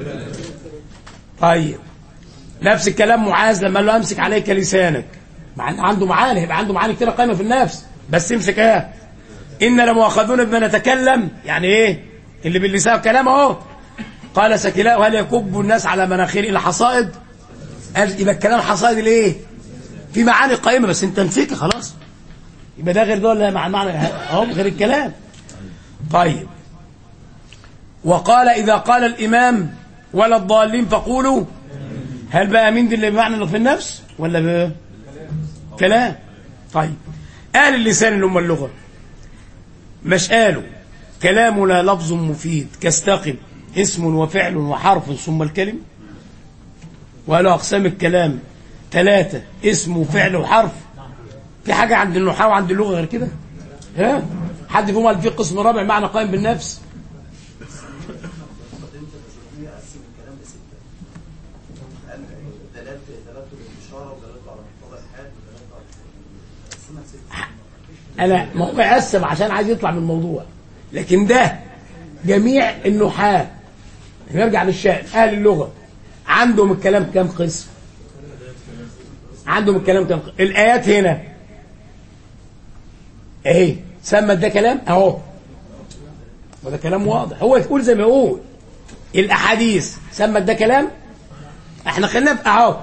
طيب نفس الكلام معاذ لما قال له أمسك عليك لسانك مع إن عنده معاني يبقى عنده معاني كتير قائمة في النفس بس امسك ايه إن لمؤاخذون بما نتكلم يعني إيه اللي باللسان كلام أهو قال سكلاء هل يكب الناس على مناخير إلى حصائد قال يبقى الكلام حصائد الإيه في معاني قائمة بس أنت نسيك خلاص يبقى ده غير ده ولا مع معنى أهو غير الكلام طيب وقال إذا قال الإمام ولا الضالين فقولوا هل بقى مين دي اللي بمعنى اللي في النفس ولا بكلام طيب أهل اللسان اللي هم اللغة مش قالوا كلامنا لفظ مفيد كاستقم اسم وفعل وحرف ثم الكلم وقالوا أقسام الكلام ثلاثة اسم وفعل وحرف في حاجة عند النحاة وعند اللغة غير كده ها حد فيهم قال في قسم رابع معنى قائم بالنفس انا ما هو مقسم عشان عايز يطلع من الموضوع لكن ده جميع النحاة نرجع للشأن اهل اللغة عندهم الكلام كام قسم عندهم الكلام كام قسم الايات هنا اهي سمى ده كلام اهو وده كلام واضح هو يقول زي ما يقول الاحاديث سمت ده كلام احنا خلينا في اهو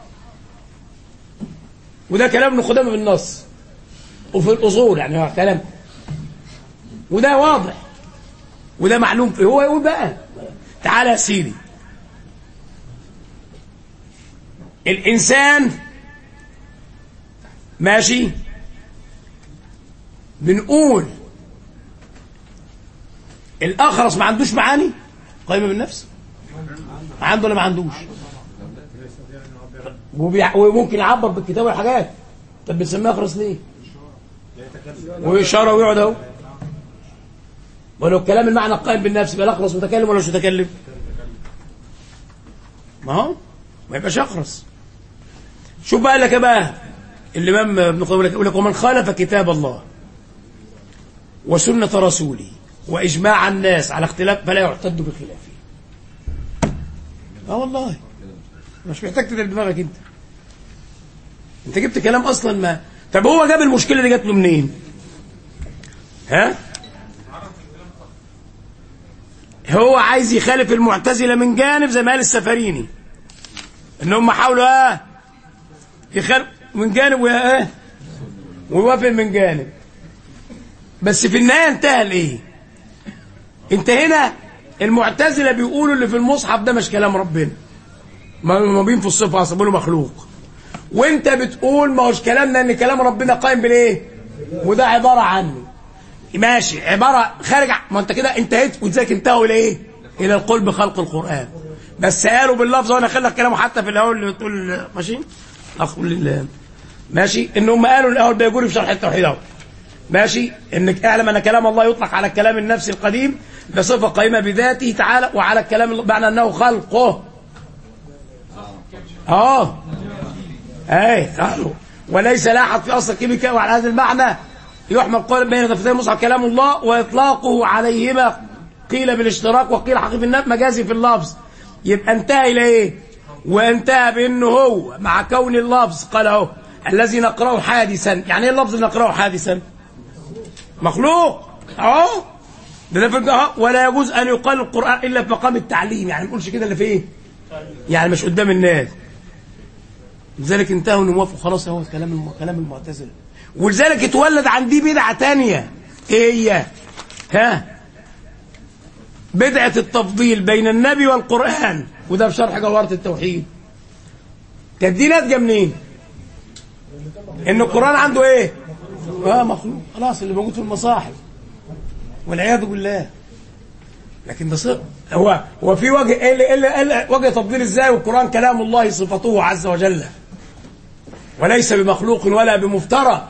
وده كلام ابن خدامه بالنص وفي الاصول يعني هو كلام وده واضح وده معلوم فيه هو يقول بقى تعالى يا سيدي الانسان ماشي بنقول الاخرس ما عندوش معاني قائمه بالنفس عنده ولا ما عندوش وبيع- وممكن يعبر بالكتاب والحاجات طب بنسميه اخرس ليه واشاره ويقعد اهو ولو الكلام المعنى القائم بالنفس يبقى الاخرس متكلم ولا مش متكلم ما هو ما يبقاش اخرس شوف بقى لك بقى الامام ابن قيم يقول لك ومن خالف كتاب الله وسنه رسوله واجماع الناس على اختلاف فلا يعتد بخلافه اه والله مش محتاج تدرب دماغك انت انت جبت كلام اصلا ما طب هو جاب المشكله دي جات له منين ها هو عايز يخالف المعتزله من جانب زي ما قال السفريني ان هم حاولوا اه يخالف من جانب ويا ايه ويوافق من جانب بس في النهايه انتهى لايه انت هنا المعتزله بيقولوا اللي في المصحف ده مش كلام ربنا ما ما بينفوا الصفه اصلا بيقولوا مخلوق وانت بتقول ما هوش كلامنا ان كلام ربنا قائم بالايه وده عباره عنه ماشي عباره خارج ع- ما انت كده انتهيت وذاك انتهوا لايه الى القول بخلق القران بس قالوا باللفظ وانا خلك كلامه حتى في الاول اللي بتقول ماشي اقول لله ماشي ان هم قالوا الاول بيقولوا في شرح التوحيد اهو ماشي انك اعلم ان كلام الله يطلق على الكلام النفسي القديم بصفه قائمه بذاته تعالى وعلى الكلام معنى انه خلقه اه اي قالوا وليس لا احد في اصل الكيميكاء وعلى هذا المعنى يحمل قول بين دفتي المصحف كلام الله واطلاقه عليهما قيل بالاشتراك وقيل حقيقي النفس مجازي في اللفظ يبقى انتهى الى ايه وانتهى بانه هو مع كون اللفظ قال اهو الذي نقراه حادثا يعني ايه اللفظ اللي نقراه حادثا مخلوق اهو ده ده في اهو ولا يجوز ان يقال القران الا في مقام التعليم يعني ما نقولش كده الا في ايه يعني مش قدام الناس لذلك انتهوا انه موافق خلاص هو كلام الم... كلام المعتزله ولذلك اتولد عن دي بدعه تانية ايه هي ها بدعه التفضيل بين النبي والقران وده في شرح جوهره التوحيد كانت دي ناتجه منين ان القران عنده ايه اه مخلوق خلاص اللي موجود في المصاحف والعياذ بالله لكن ده صدق هو هو في وجه ايه اللي إيه اللي- إيه اللي- وجه تفضيل ازاي والقران كلام الله صفته عز وجل وليس بمخلوق ولا بمفترى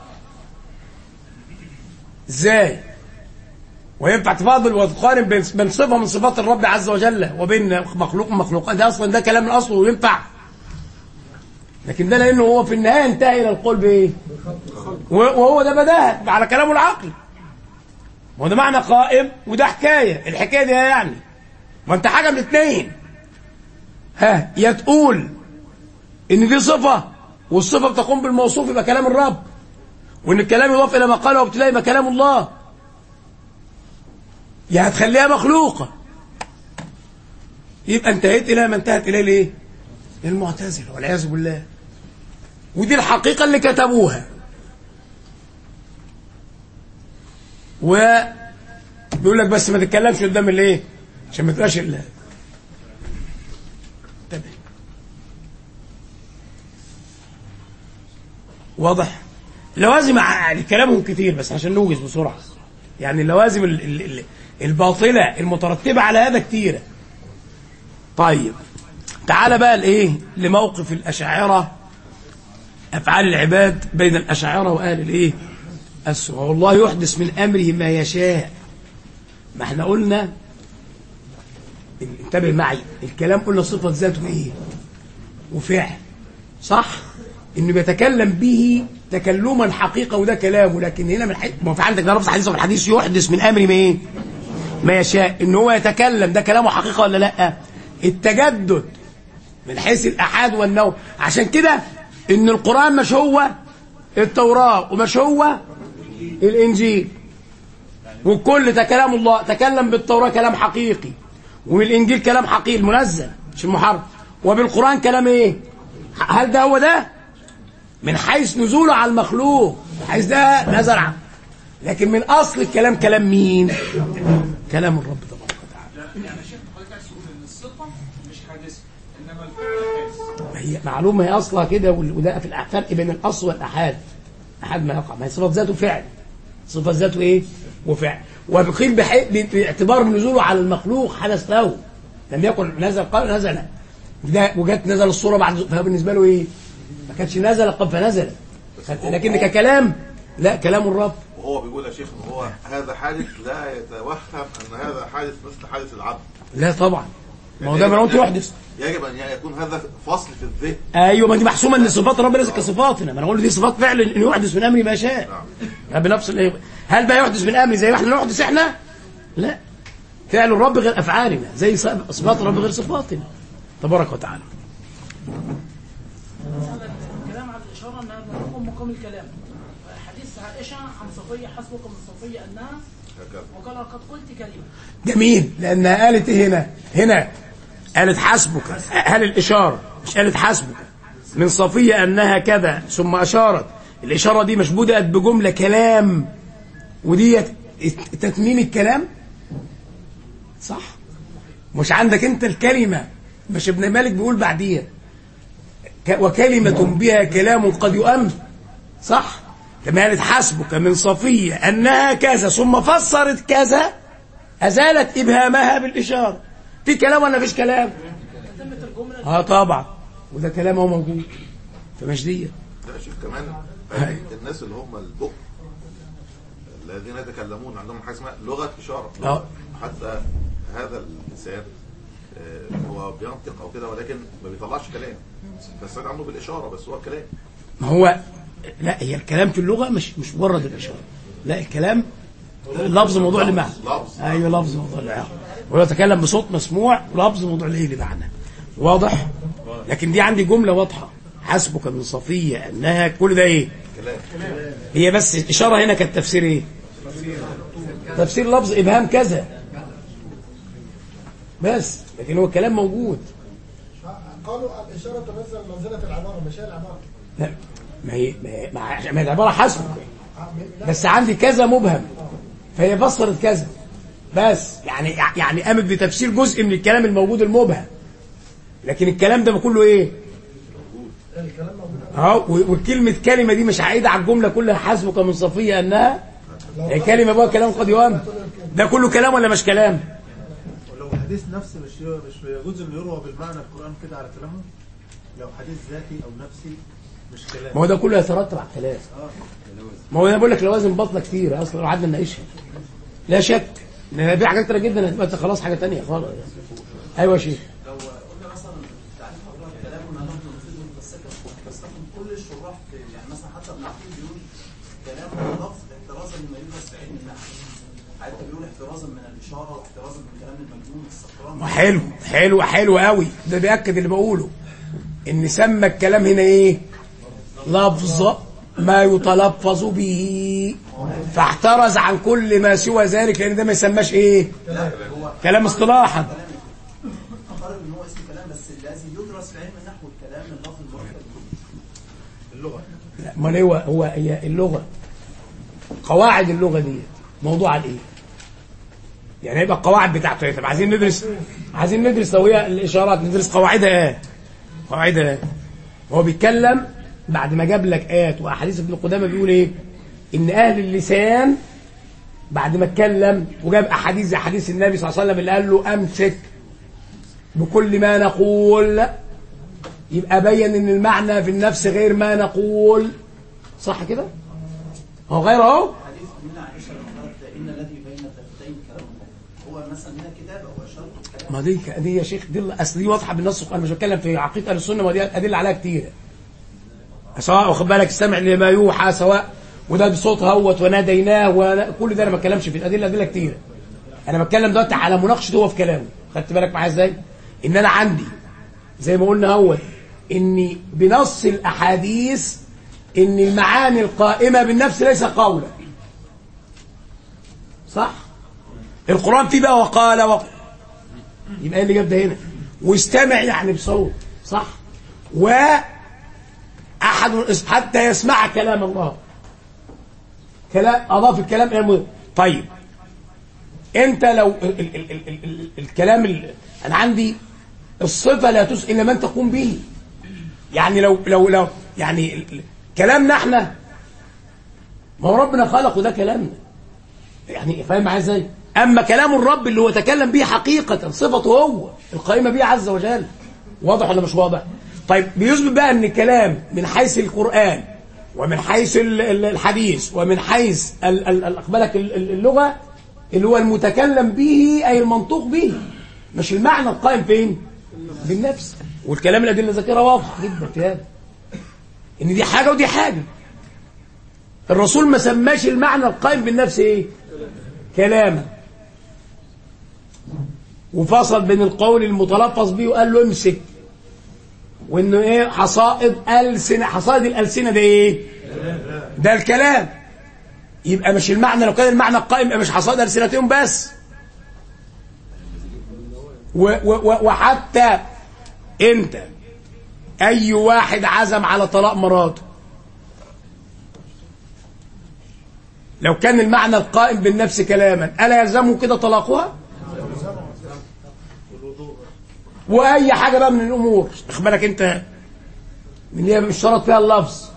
ازاي وينفع تفاضل وتقارن بين بين صفه من صفات الرب عز وجل وبين مخلوق من مخلوقات ده اصلا ده كلام الاصل وينفع لكن ده لانه هو في النهايه انتهى الى القول بايه وهو ده بداهه على كلامه العقلي ما هو ده معنى قائم وده حكايه الحكايه دي يعني ما انت حاجه من الاثنين ها يا تقول ان دي صفه والصفه بتقوم بالموصوف يبقى كلام الرب وان الكلام يضاف الى ما قاله وابتلاء يبقى كلام الله يا هتخليها مخلوقه يبقى انتهيت الى ما انتهت اليه ليه المعتزله والعياذ بالله ودي الحقيقه اللي كتبوها و بيقول لك بس ما تتكلمش قدام الايه عشان ما تبقاش ال انتبه. واضح لوازم ع- يعني كلامهم كتير بس عشان نوجز بسرعه يعني اللوازم ال- ال- ال- الباطلة المترتبة على هذا كتيرة طيب تعال بقى لايه لموقف الأشاعرة أفعال العباد بين الأشاعرة وأهل الايه السنة والله يحدث من أمره ما يشاء ما احنا قلنا انتبه معي الكلام قلنا صفة ذاته ايه وفعل صح انه بيتكلم به تكلما حقيقة وده كلامه لكن هنا من حيث ما في عندك ده لفظ حديث وفي الحديث يحدث من امر ما ايه ما يشاء ان هو يتكلم ده كلامه حقيقة ولا لا التجدد من حيث الاحاد والنوم عشان كده ان القرآن مش هو التوراة ومش هو الانجيل والكل ده كلام الله تكلم بالتوراة كلام حقيقي وبالانجيل كلام حقيقي المنزل مش المحرم وبالقرآن كلام ايه هل ده هو ده من حيث نزوله على المخلوق من حيث ده نزل عنه لكن من اصل الكلام كلام مين كلام الرب تبارك وتعالى يعني شيخ حضرتك عايز تقول ان الصفه مش حادثه انما الفعل حادث هي معلومه هي اصلها كده وال- وده في الفرق بين الاصل والاحاد احاد ما يقع ما هي صفه ذاته فعل صفه ذاته ايه وفعل وبقيل بحي... باعتبار نزوله على المخلوق حدث له لم يكن نزل قال نزل ده وجت نزل الصوره بعد فهو بالنسبه له ايه ما كانش نزل قال فنزل لكن ككلام لا كلام الرب وهو بيقول يا شيخ ان هو هذا حادث لا يتوهم ان هذا حادث مثل حادث العبد لا طبعا ما هو ده ما قلت يحدث يجب ان يكون هذا فصل في الذهن ايوه ما دي محسومه ان صفات ربنا ليست كصفاتنا ما انا بقول دي صفات فعل انه يحدث من امري ما شاء يعني بنفس الايه هل بقى يحدث من امري زي ما احنا نحدث احنا لا فعل الرب غير افعالنا زي صفات الرب غير صفاتنا تبارك وتعالى الكلام عن الإشارة أنها تقوم مقام الكلام حديث عائشة عن صفية حسبك من صفية أنها هكذا وقال قد قلت كلمة جميل لانها قالت ايه هنا هنا قالت حسبك هل الاشاره مش قالت حسبك من صفيه انها كذا ثم اشارت الاشاره دي مش بدات بجمله كلام ودي تتميم الكلام صح مش عندك انت الكلمه مش ابن مالك بيقول بعديها ك- وكلمه بها كلام قد يؤم صح كما قالت حسبك من صفيه انها كذا ثم فسرت كذا أزالت إبهامها بالإشارة في كلام ولا فيش كلام تمت الجملة اه طبعا وده كلام هو موجود فمش دي ده يا شيخ كمان الناس اللي هم البق الذين يتكلمون عندهم حاجه اسمها لغه اشاره اه. حتى هذا اللسان آه، هو بينطق او كده ولكن ما بيطلعش كلام فالسيد عنده بالاشاره بس هو كلام ما هو لا هي الكلام في اللغة مش مش مجرد الإشارة لا الكلام لفظ موضوع لمعنى لفظ. ايوه لفظ موضوع لمعنى هو يتكلم بصوت مسموع لفظ موضوع لايه لمعنى واضح لكن دي عندي جملة واضحة حسبك من صفية أنها كل ده إيه هي بس إشارة هنا كانت تفسير إيه تفسير لفظ إبهام كذا بس لكن هو الكلام موجود قالوا الإشارة تنزل منزلة العبارة مش هي العبارة لا ما هي ما هي, ما هي العبارة حسبك بس عندي كذا مبهم فهي فسرت كذا بس يعني يعني قامت بتفسير جزء من الكلام الموجود المبهم لكن الكلام ده كله ايه اه و- وكلمة كلمة دي مش عايدة على الجملة كلها حسبك من صفية انها هي كلمة بقى كلام قد يؤمن ده كله كلام ولا مش كلام ولو حديث نفسي مش مش يجوز انه يروى بالمعنى القران كده على كلامه لو حديث ذاتي او نفسي مش كلام ما هو ده كله يترتب على الكلام ما هو انا بقول لك لوازم باطله كتير اصلا لو قعدنا نناقشها لا شك ان في حاجات كتيره جدا هتبقى خلاص حاجه تانية خالص ايوه يا شيخ لو قلنا مثلا تعريف موضوع الكلام ان انا نفيذ متمسكه بستخدم كل الشراح في يعني مثلا حتى ابن عقيل بيقول كلام اللفظ احترازا مما يدرس في علم النحو حتى بيقول احترازا من الاشاره واحترازا من كلام المجنون السكران حلو حلو حلو قوي ده بياكد اللي بقوله ان سمى الكلام هنا ايه لفظ ما يتلفظ به فاحترز عن كل ما سوى ذلك لان ده ما يسماش ايه كلام اصطلاحا افترض ان هو اسم كلام بس الذي يدرس في علم النحو الكلام اللفظ المركب اللغه لا، امال هو هو هي اللغه قواعد اللغه دي موضوع عن ايه يعني هيبقى القواعد بتاعته إيه؟ طب عايزين ندرس عايزين ندرس لو هي الاشارات ندرس قواعدها ايه قواعدها ايه هو بيتكلم بعد ما جاب لك ايات واحاديث ابن قدامه بيقول ايه ان اهل اللسان بعد ما اتكلم وجاب احاديث زي حديث النبي صلى الله عليه وسلم اللي قال له امسك بكل ما نقول يبقى بين ان المعنى في النفس غير ما نقول صح كده هو غير اهو حديث من عائشه لما قالت ان الذي بين الدفتين كلام الله هو مثلا هنا كتابه واشاره كلام ما دي دي يا شيخ دي اصل دي واضحه بالنص انا مش بتكلم في عقيده اهل السنه ما دي ادله عليها كتير سواء واخد بالك استمع لما يوحى سواء وده بصوت هوت وناديناه وأنا كل ده انا ما بتكلمش في الادله ادله كتير انا بتكلم دلوقتي على مناقشه هو في كلامه خدت بالك معايا ازاي ان انا عندي زي ما قلنا هو ان بنص الاحاديث ان المعاني القائمه بالنفس ليس قولا صح القران فيه بقى وقال وقال يبقى ايه اللي جاب ده هنا واستمع يعني بصوت صح و احد حتى يسمع كلام الله كلام اضاف الكلام الى المدن. طيب انت لو ال ال ال ال ال ال الكلام ال انا عندي الصفه لا تس الا من تقوم به يعني لو لو لو يعني ال- ال- كلامنا احنا ما هو ربنا خلقه ده كلامنا يعني فاهم معايا ازاي اما كلام الرب اللي هو تكلم به حقيقه صفته هو القائمه به عز وجل واضح ولا مش واضح طيب بيثبت بقى ان الكلام من حيث القران ومن حيث ال- ال- الحديث ومن حيث ال- ال- ال- أقبلك ال- ال- اللغه اللي هو المتكلم به اي المنطوق به مش المعنى القائم فين بالنفس والكلام الادله ذاكره واضح جدا في هذا ان دي حاجه ودي حاجه الرسول ما سماش المعنى القائم بالنفس ايه كلاما وفصل بين القول المتلفظ به وقال له امسك وانه ايه حصائد السنه حصائد الالسنه ده ايه ده الكلام يبقى مش المعنى لو كان المعنى القائم يبقى مش حصائد السنتهم بس و و و وحتى انت اي واحد عزم على طلاق مراته لو كان المعنى القائم بالنفس كلاما الا يلزمه كده طلاقها واي حاجه بقى من الامور خد بالك انت من اللي هي مش شرط فيها اللفظ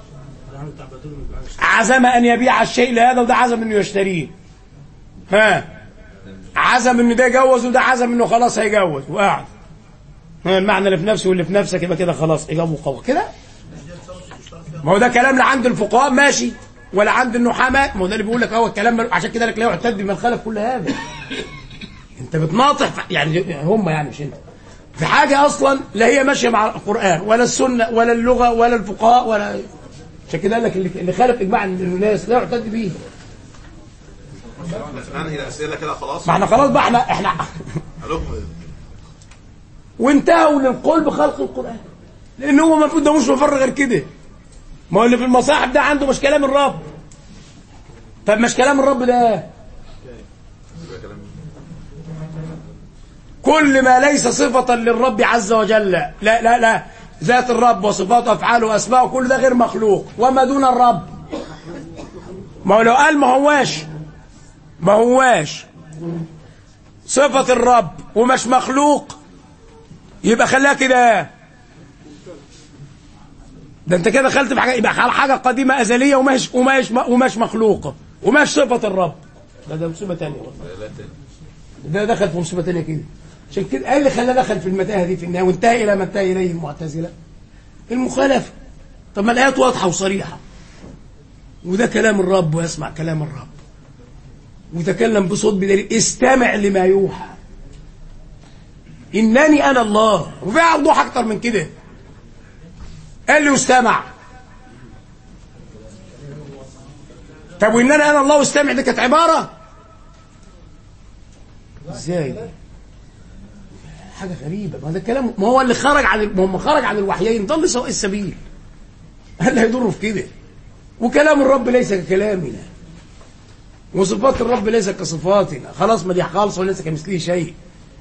عزم ان يبيع الشيء لهذا وده عزم انه يشتريه ها عزم ان ده يجوز وده عزم انه خلاص هيجوز وقعد ها المعنى اللي في نفسه واللي في نفسك يبقى كده خلاص اجابه قوي كده ما هو ده كلام لا عند الفقهاء ماشي ولا عند النحاة ما ما هو ده اللي بيقول لك هو الكلام عشان كده لك لا يعتد بمن خالف كل هذا انت بتناطح في- يعني هم يعني مش انت في حاجة أصلا لا هي ماشية مع القرآن ولا السنة ولا اللغة ولا الفقهاء ولا عشان كده قال لك اللي اللي خالف إجماع الناس لا يعتد به انهي الاسئله كده خلاص ما احنا خلاص بقى احنا احنا الو وانتهوا للقول بخلق القرآن لأن هو المفروض ده مش مفر غير كده ما هو اللي في المصاحف ده عنده مش كلام الرب طب مش كلام الرب ده كل ما ليس صفة للرب عز وجل لا لا لا ذات الرب وصفاته وافعاله واسماءه كل ده غير مخلوق وما دون الرب ما هو لو قال ما هواش ما هواش صفة الرب ومش مخلوق يبقى خليها كده ده انت كده دخلت في حاجه يبقى حاجه قديمه ازليه ومش ومش ومش مخلوقه ومش صفه الرب ده ده مصيبه ثانيه ده دخل في مصيبه ثانيه كده عشان كده ايه اللي خلاه دخل في المتاهه دي في النهايه وانتهى الى ما انتهى اليه المعتزله المخالفه طب ما الايات واضحه وصريحه وده كلام الرب ويسمع كلام الرب وتكلم بصوت بدليل استمع لما يوحى انني انا الله وفي اوضح اكتر من كده قال له استمع طب وانني انا الله واستمع دي كانت عباره ازاي دي؟ حاجه غريبه ما ده الكلام ما هو اللي خرج عن ما هم خرج عن الوحيين ضل سواء السبيل هل هيضره في كده وكلام الرب ليس ككلامنا وصفات الرب ليس كصفاتنا خلاص ما دي خالص وليس كمثله شيء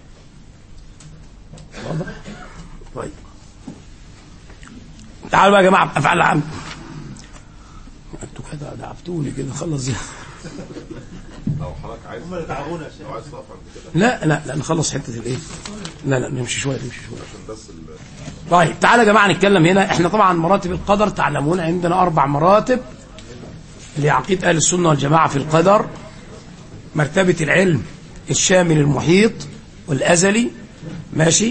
واضح طيب تعالوا بقى يا جماعه افعال العام انتوا كده دعفتوني كده خلص لو حضرتك عايز هم اللي تعبونا يا شيخ لو عايز تقف عند كده لا لا لا نخلص حته الايه لا لا نمشي شويه نمشي شويه عشان بس ال- طيب تعالى يا جماعه نتكلم هنا احنا طبعا مراتب القدر تعلمون عندنا اربع مراتب لعقيده اهل السنه والجماعه في القدر مرتبة العلم الشامل المحيط والأزلي ماشي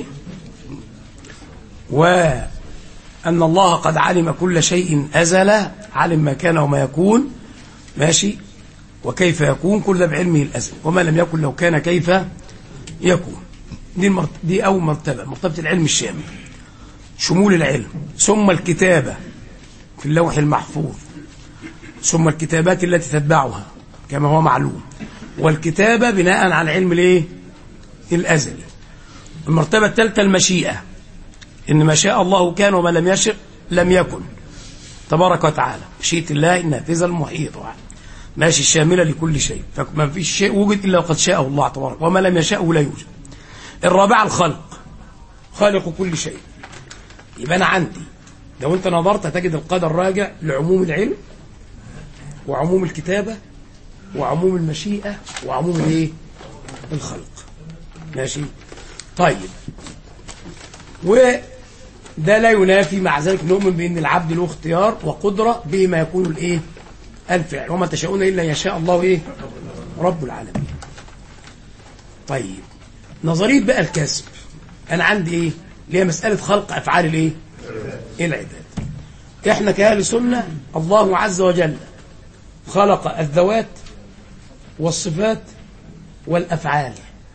وأن الله قد علم كل شيء أزل علم ما كان وما يكون ماشي وكيف يكون كل ده بعلمه الأزلي وما لم يكن لو كان كيف يكون دي, المرت... دي أول مرتبة مرتبة العلم الشامل شمول العلم ثم الكتابة في اللوح المحفوظ ثم الكتابات التي تتبعها كما هو معلوم والكتابة بناء على العلم الايه الأزلي المرتبة الثالثة المشيئة إن ما شاء الله كان وما لم يشاء لم يكن تبارك وتعالى مشيئة الله النافذة المحيطة ماشي الشاملة لكل شيء فما فيش شيء وجد إلا وقد شاءه الله تبارك وما لم يشاءه لا يوجد الرابعة الخلق خالق كل شيء يبقى أنا عندي لو أنت نظرت هتجد القدر راجع لعموم العلم وعموم الكتابة وعموم المشيئة وعموم الايه الخلق ماشي طيب وده لا ينافي مع ذلك نؤمن بأن العبد له اختيار وقدرة بما يكون الايه الفعل وما تشاءون إلا يشاء الله ايه رب العالمين طيب نظرية بقى الكسب أنا عندي ايه اللي هي مسألة خلق أفعال الايه العباد احنا كأهل سنة الله عز وجل خلق الذوات والصفات والأفعال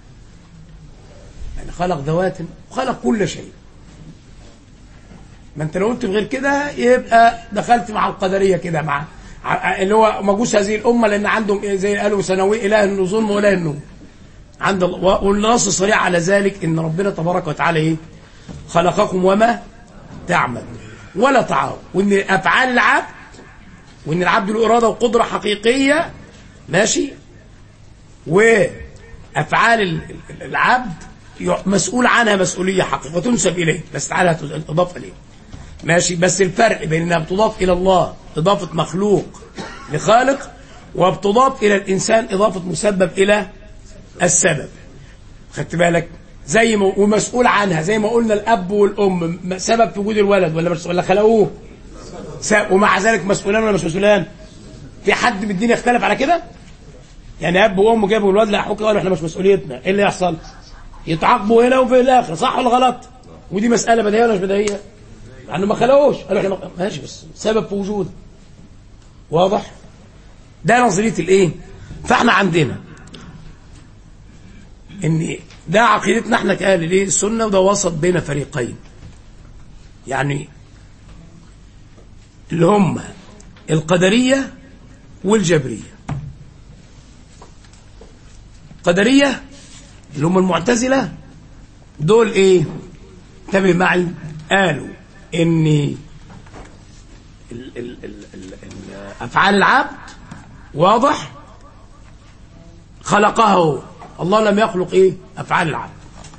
يعني خلق ذوات وخلق كل شيء ما انت لو قلت غير كده يبقى دخلت مع القدرية كده مع ع- اللي هو مجوس هذه الأمة لأن عندهم إيه زي قالوا سنوي إله النظام وإله النوم عند الله و- والنص صريح على ذلك إن ربنا تبارك وتعالى إيه خلقكم وما تعمل ولا تعارض وإن أفعال العبد وإن العبد له إرادة وقدرة حقيقية ماشي وأفعال ال- ال- العبد ي- مسؤول عنها مسؤولية حقيقية وتنسب إليه بس تعالى تضاف إليه ماشي بس الفرق بين انها بتضاف الى الله اضافه مخلوق لخالق وبتضاف الى الانسان اضافه مسبب الى السبب خدت بالك زي ما ومسؤول عنها زي ما قلنا الاب والام م- سبب في وجود الولد ولا مش ولا خلقوه س- ومع ذلك مسؤولان ولا مش مسؤولان في حد من الدين يختلف على كده يعني اب وام جابوا الولد لا قالوا احنا مش مسؤوليتنا ايه اللي يحصل يتعاقبوا هنا وفي الاخر صح ولا غلط ودي مساله بديهيه ولا مش بديهيه لانه ما خلقوش قالوا احنا ما- ماشي بس سبب في وجوده واضح ده نظريه الايه فاحنا عندنا ان ده عقيدتنا احنا كاهل الايه السنه وده وسط بين فريقين يعني اللي هم القدريه والجبريه القدريه اللي هم المعتزله دول ايه انتبه معي قالوا ان ال ال ال ال ال افعال العبد واضح خلقها هو الله لم يخلق ايه افعال العبد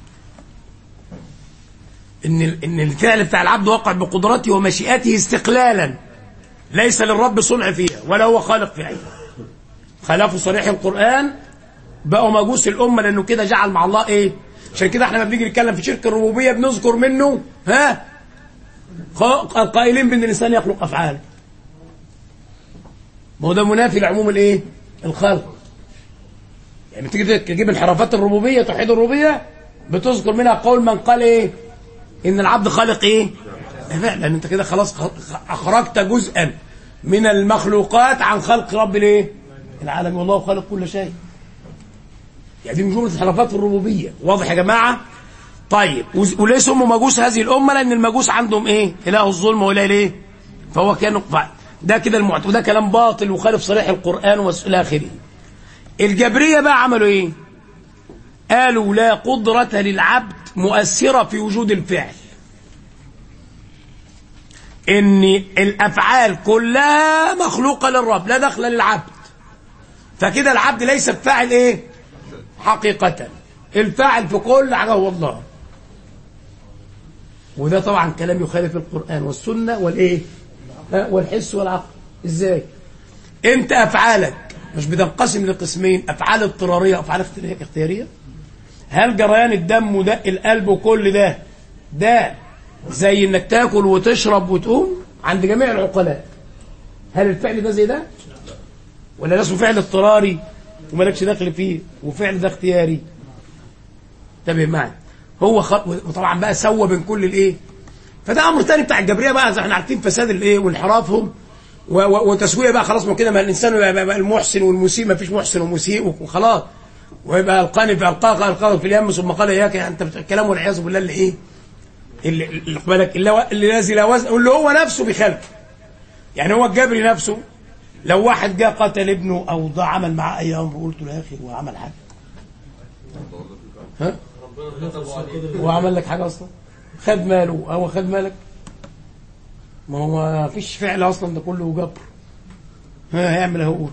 ان ال- ان الفعل بتاع العبد وقع بقدرته ومشيئته استقلالا ليس للرب صنع فيها ولا هو خالق فيها خلافه صريح القران بقوا مجوس الامه لانه كده جعل مع الله ايه عشان كده احنا لما بنيجي نتكلم في شرك الربوبيه بنذكر منه ها خ- القائلين بان الانسان يخلق افعال ما هو ده منافي لعموم الايه الخلق يعني تيجي تجيب انحرافات الربوبيه توحيد الربوبيه بتذكر منها قول من قال ايه ان العبد خالق ايه فعلا انت كده خلاص خ- اخرجت جزءا من المخلوقات عن خلق رب الايه العالم والله خالق كل شيء يعني دي من جمله انحرافات في الربوبيه واضح يا جماعه طيب وز- وليه سموا مجوس هذه الامه لان المجوس عندهم ايه اله الظلم واله الايه فهو كانوا ف- ده كده المعت وده كلام باطل وخالف صريح القران والى اخره الجبريه بقى عملوا ايه قالوا لا قدره للعبد مؤثره في وجود الفعل ان الافعال كلها مخلوقه للرب لا دخل للعبد فكده العبد ليس بفاعل ايه حقيقه الفاعل في كل حاجه هو الله وده طبعا كلام يخالف القرآن والسنة والإيه ها، والحس والعقل إزاي أنت أفعالك مش بتنقسم لقسمين أفعال اضطرارية وأفعال اختيارية اختيارية هل جريان الدم ودق القلب وكل ده ده زي انك تاكل وتشرب وتقوم عند جميع العقلاء هل الفعل ده زي ده ولا ده اسمه فعل اضطراري ومالكش دخل فيه وفعل ده اختياري انتبه معي هو خ... وطبعا بقى سوى بين كل الايه فده امر تاني بتاع الجبريه بقى زي احنا عارفين فساد الايه وانحرافهم و... و... وتسويه بقى خلاص ما كده ما الانسان يبقى بقى المحسن والمسيء ما فيش محسن ومسيء وخلاص ويبقى القاني في القاء القاء في اليم ثم قال اياك انت بت- الكلام والعياذ بالله اللي ايه اللي اللي خد بالك اللي, هو- اللي الذي لا وزن اللي هو نفسه بخلقه يعني هو الجبري نفسه لو واحد جاء قتل ابنه او ضاع عمل معاه اي امر قلت له يا اخي هو عمل حاجه ها هو عمل لك حاجه اصلا خد ماله هو خد مالك ما هو ما فيش فعل اصلا ده كله جبر ها هيعمل هو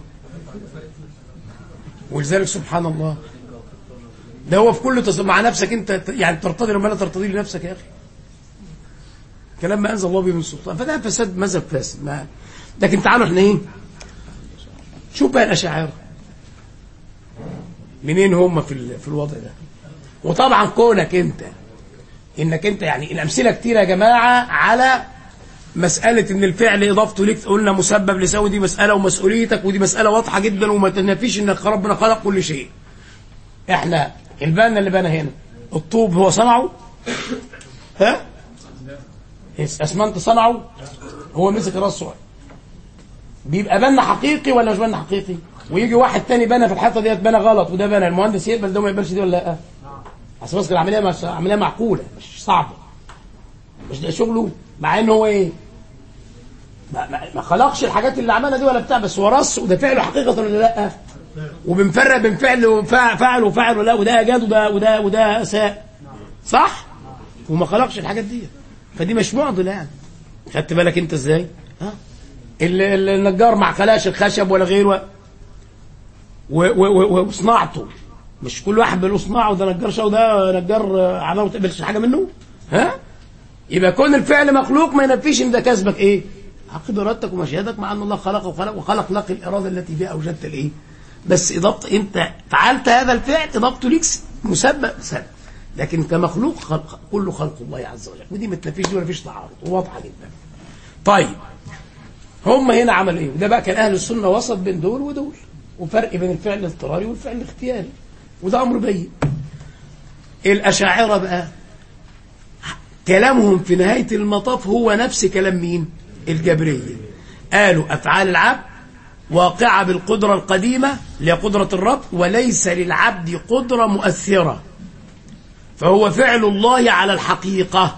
ولذلك سبحان الله ده هو في كل تص... مع نفسك انت ت- يعني ترتضي لما لا ترتضي لنفسك يا اخي كلام ما انزل الله به من سلطان فده فساد مذهب فاسد ما لكن تعالوا احنا ايه شوف بقى الاشاعره منين هم في ال... في الوضع ده وطبعا كونك انت انك انت يعني الامثله كتير يا جماعه على مسألة إن الفعل إضافته ليك قلنا مسبب لسوي دي مسألة ومسؤوليتك ودي مسألة واضحة جدا وما تنافيش إنك ربنا خلق كل شيء. إحنا البنا اللي بنى هنا الطوب هو صنعه؟ ها؟ أسمنت صنعه؟ هو مسك راسه بيبقى بنا حقيقي ولا مش بنا حقيقي؟ ويجي واحد تاني بنى في الحيطة ديت بنى غلط وده بنى المهندس يقبل ده وما يقبلش دي ولا لا؟ أصل بس العملية مش عملية معقولة مش صعبة. مش ده شغله مع ان هو ايه ما, ما, ما خلقش الحاجات اللي عملها دي ولا بتاع بس هو رص وده فعله حقيقه ولا لا وبنفرق بين فعل وفعل فعل وفعل ولا وده اجاد وده وده وده اساء صح وما خلقش الحاجات دي فدي مش معضله يعني خدت بالك انت ازاي ها ال- ال- النجار ما خلاش الخشب ولا غيره و- و- و- وصناعته مش كل واحد له صناعه وده نجار شو ده نجار آه، عمله ما تقبلش حاجه منه ها يبقى كون الفعل مخلوق ما ينفيش ان ده كسبك ايه حق ارادتك ومشيئتك مع ان الله خلق وخلق وخلق لك الاراده التي بها اوجدت الايه بس اضافه انت فعلت هذا الفعل اضافته ليك مسبب سبب لكن كمخلوق خلق كله خلق الله عز وجل ودي ما تنفيش دي ولا فيش تعارض وواضحه جدا طيب هم هنا عملوا ايه وده بقى كان اهل السنه وسط بين دول ودول وفرق بين الفعل الاضطراري والفعل الاختياري وده امر بين الاشاعره بقى كلامهم في نهاية المطاف هو نفس كلام مين الجبرية قالوا أفعال العبد واقعة بالقدرة القديمة اللي هي قدرة الرب وليس للعبد قدرة مؤثرة فهو فعل الله على الحقيقة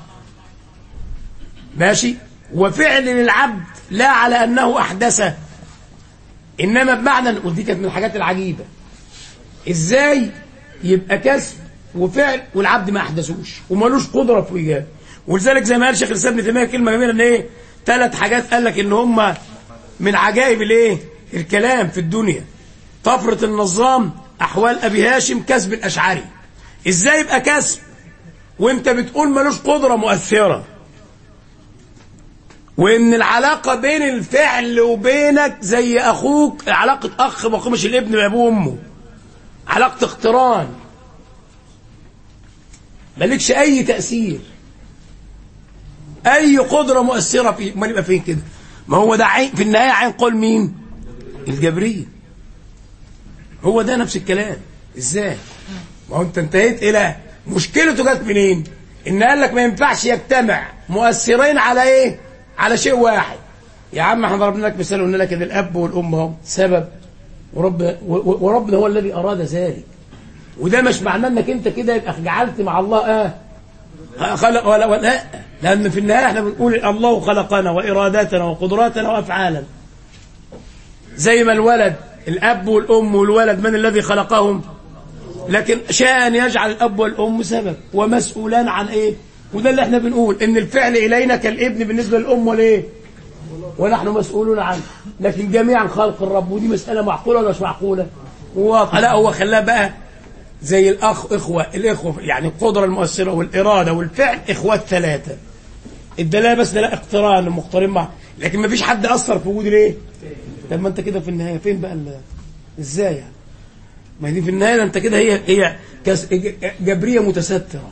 ماشي وفعل للعبد لا على أنه أحدثه إنما بمعنى ودي كانت من الحاجات العجيبة إزاي يبقى كسب وفعل والعبد ما أحدثوش ومالوش قدرة في إيجاد ولذلك زي ما قال شيخ الإسلام ابن تيمية كلمة جميلة إن إيه ثلاث حاجات قال لك إن هم من عجائب الإيه الكلام في الدنيا طفرة النظام أحوال أبي هاشم كسب الأشعري إزاي يبقى كسب وأنت بتقول ملوش قدرة مؤثرة وان العلاقة بين الفعل وبينك زي اخوك علاقة اخ واخوه مش الابن بابوه وامه علاقة اقتران مالكش اي تأثير اي قدرة مؤثرة فيه ما يبقى فين كده ما هو ده عين في النهاية عين قول مين الجبرية هو ده نفس الكلام ازاي ما هو انت انتهيت الى مشكلته جت منين ان قال لك ما ينفعش يجتمع مؤثرين على ايه على شيء واحد يا عم احنا ضربنا لك مثال قلنا لك ان الاب والام هم سبب ورب و- و- وربنا هو الذي اراد ذلك وده مش معناه انك انت كده يبقى جعلت مع الله اه خلق ولا ولا لان في النهايه احنا بنقول الله خلقنا واراداتنا وقدراتنا وافعالنا زي ما الولد الاب والام والولد من الذي خلقهم لكن شاء ان يجعل الاب والام سبب ومسؤولان عن ايه وده اللي احنا بنقول ان الفعل الينا كالابن بالنسبه للام والايه ونحن مسؤولون عنه لكن جميعا خلق الرب ودي مساله معقوله ولا مش معقوله واضحه لا هو خلاها بقى زي الاخ اخوه الاخوه يعني القدره المؤثره والاراده والفعل اخوات ثلاثه الدلاله بس ده لا اقتران مقترن مع لكن ما فيش حد اثر في وجود الايه طب ما انت كده في النهايه فين بقى ال- ازاي يعني ما دي في النهايه ده انت كده هي هي كس- ج- جبريه متستره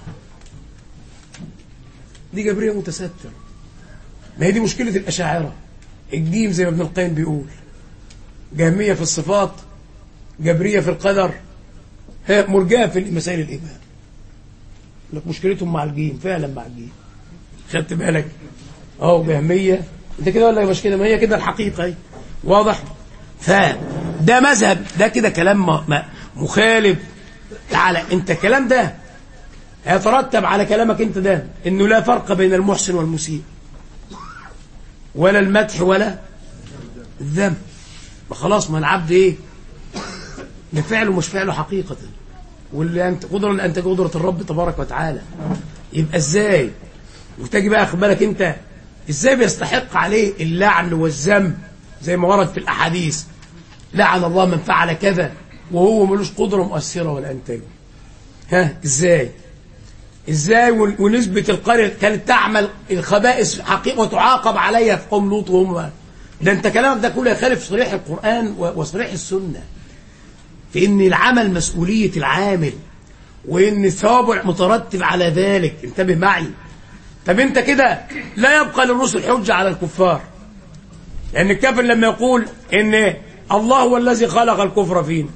دي جبريه متستره ما هي دي مشكله الاشاعره الجيم زي ما ابن القيم بيقول جهميه في الصفات جبرية في القدر ها مرجئة في مسائل الإيمان لك مشكلتهم مع الجيم فعلا مع الجيم خدت بالك اه جهمية انت كده ولا مش كده ما هي كده الحقيقة اهي واضح فده مذهب ده كده كلام م- م- مخالف تعالى انت الكلام ده هيترتب على كلامك انت ده انه لا فرق بين المحسن والمسيء ولا المدح ولا الذم ما خلاص ما العبد ايه ده فعله مش فعله حقيقة واللي انت قدرة اللي انت قدرة الرب تبارك وتعالى يبقى ازاي وتجي بقى خد بالك انت ازاي بيستحق عليه اللعن والذم زي ما ورد في الاحاديث لعن الله من فعل كذا وهو ملوش قدرة مؤثرة ولا انتاج ها ازاي ازاي ون- ونسبة القرية كانت تعمل الخبائث حقيقة وتعاقب عليها في قوم لوط وهم ده انت كلامك ده كله يخالف صريح القرآن و- وصريح السنة في ان العمل مسؤولية العامل وان الثواب مترتب على ذلك انتبه معي طب انت كده لا يبقى للرسل حجة على الكفار لان الكافر لما يقول ان الله هو الذي خلق الكفر فينا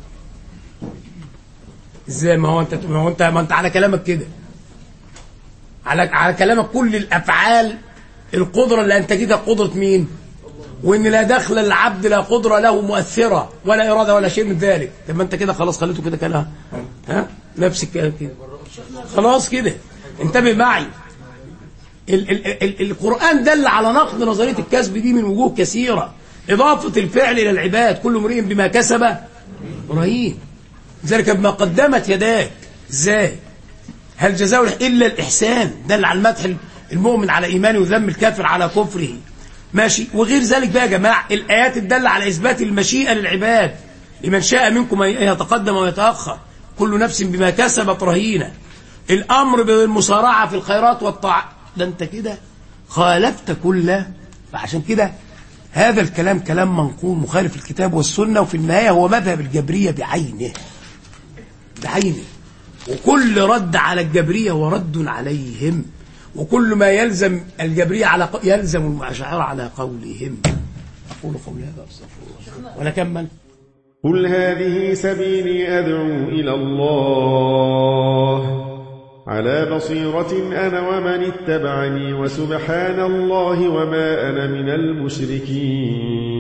ازاي ما هو انت ما هو انت ما انت على كلامك كده على على كلامك كل الافعال القدره اللي انتجتها قدره مين وان لا دخل العبد لا قدره له مؤثره ولا اراده ولا شيء من ذلك طب ما انت كده خلاص خليته كده كلام ها نفس الكلام كده خلاص كده انتبه معي ال ال ال القرآن دل على نقد نظرية الكسب دي من وجوه كثيرة إضافة الفعل إلى العباد كل امرئ بما كسب رهين ذلك بما قدمت يداك ازاي هل جزاء إلا الإحسان دل على المدح المؤمن على إيمانه وذم الكافر على كفره ماشي وغير ذلك بقى يا جماعة الآيات الدالة على إثبات المشيئة للعباد لمن شاء منكم أن يتقدم ويتأخر كل نفس بما كسبت رهينة الأمر بالمسارعة في الخيرات والطاعة ده أنت كده خالفت كل فعشان كده هذا الكلام كلام منقول مخالف الكتاب والسنة وفي النهاية هو مذهب الجبرية بعينه بعينه وكل رد على الجبرية هو رد عليهم وكل ما يلزم الجبرية على ق... يلزم المعشعرة على قولهم أقول قولي هذا أستغفر الله ولا كمل قل هذه سبيلي أدعو إلى الله على بصيرة أنا ومن اتبعني وسبحان الله وما أنا من المشركين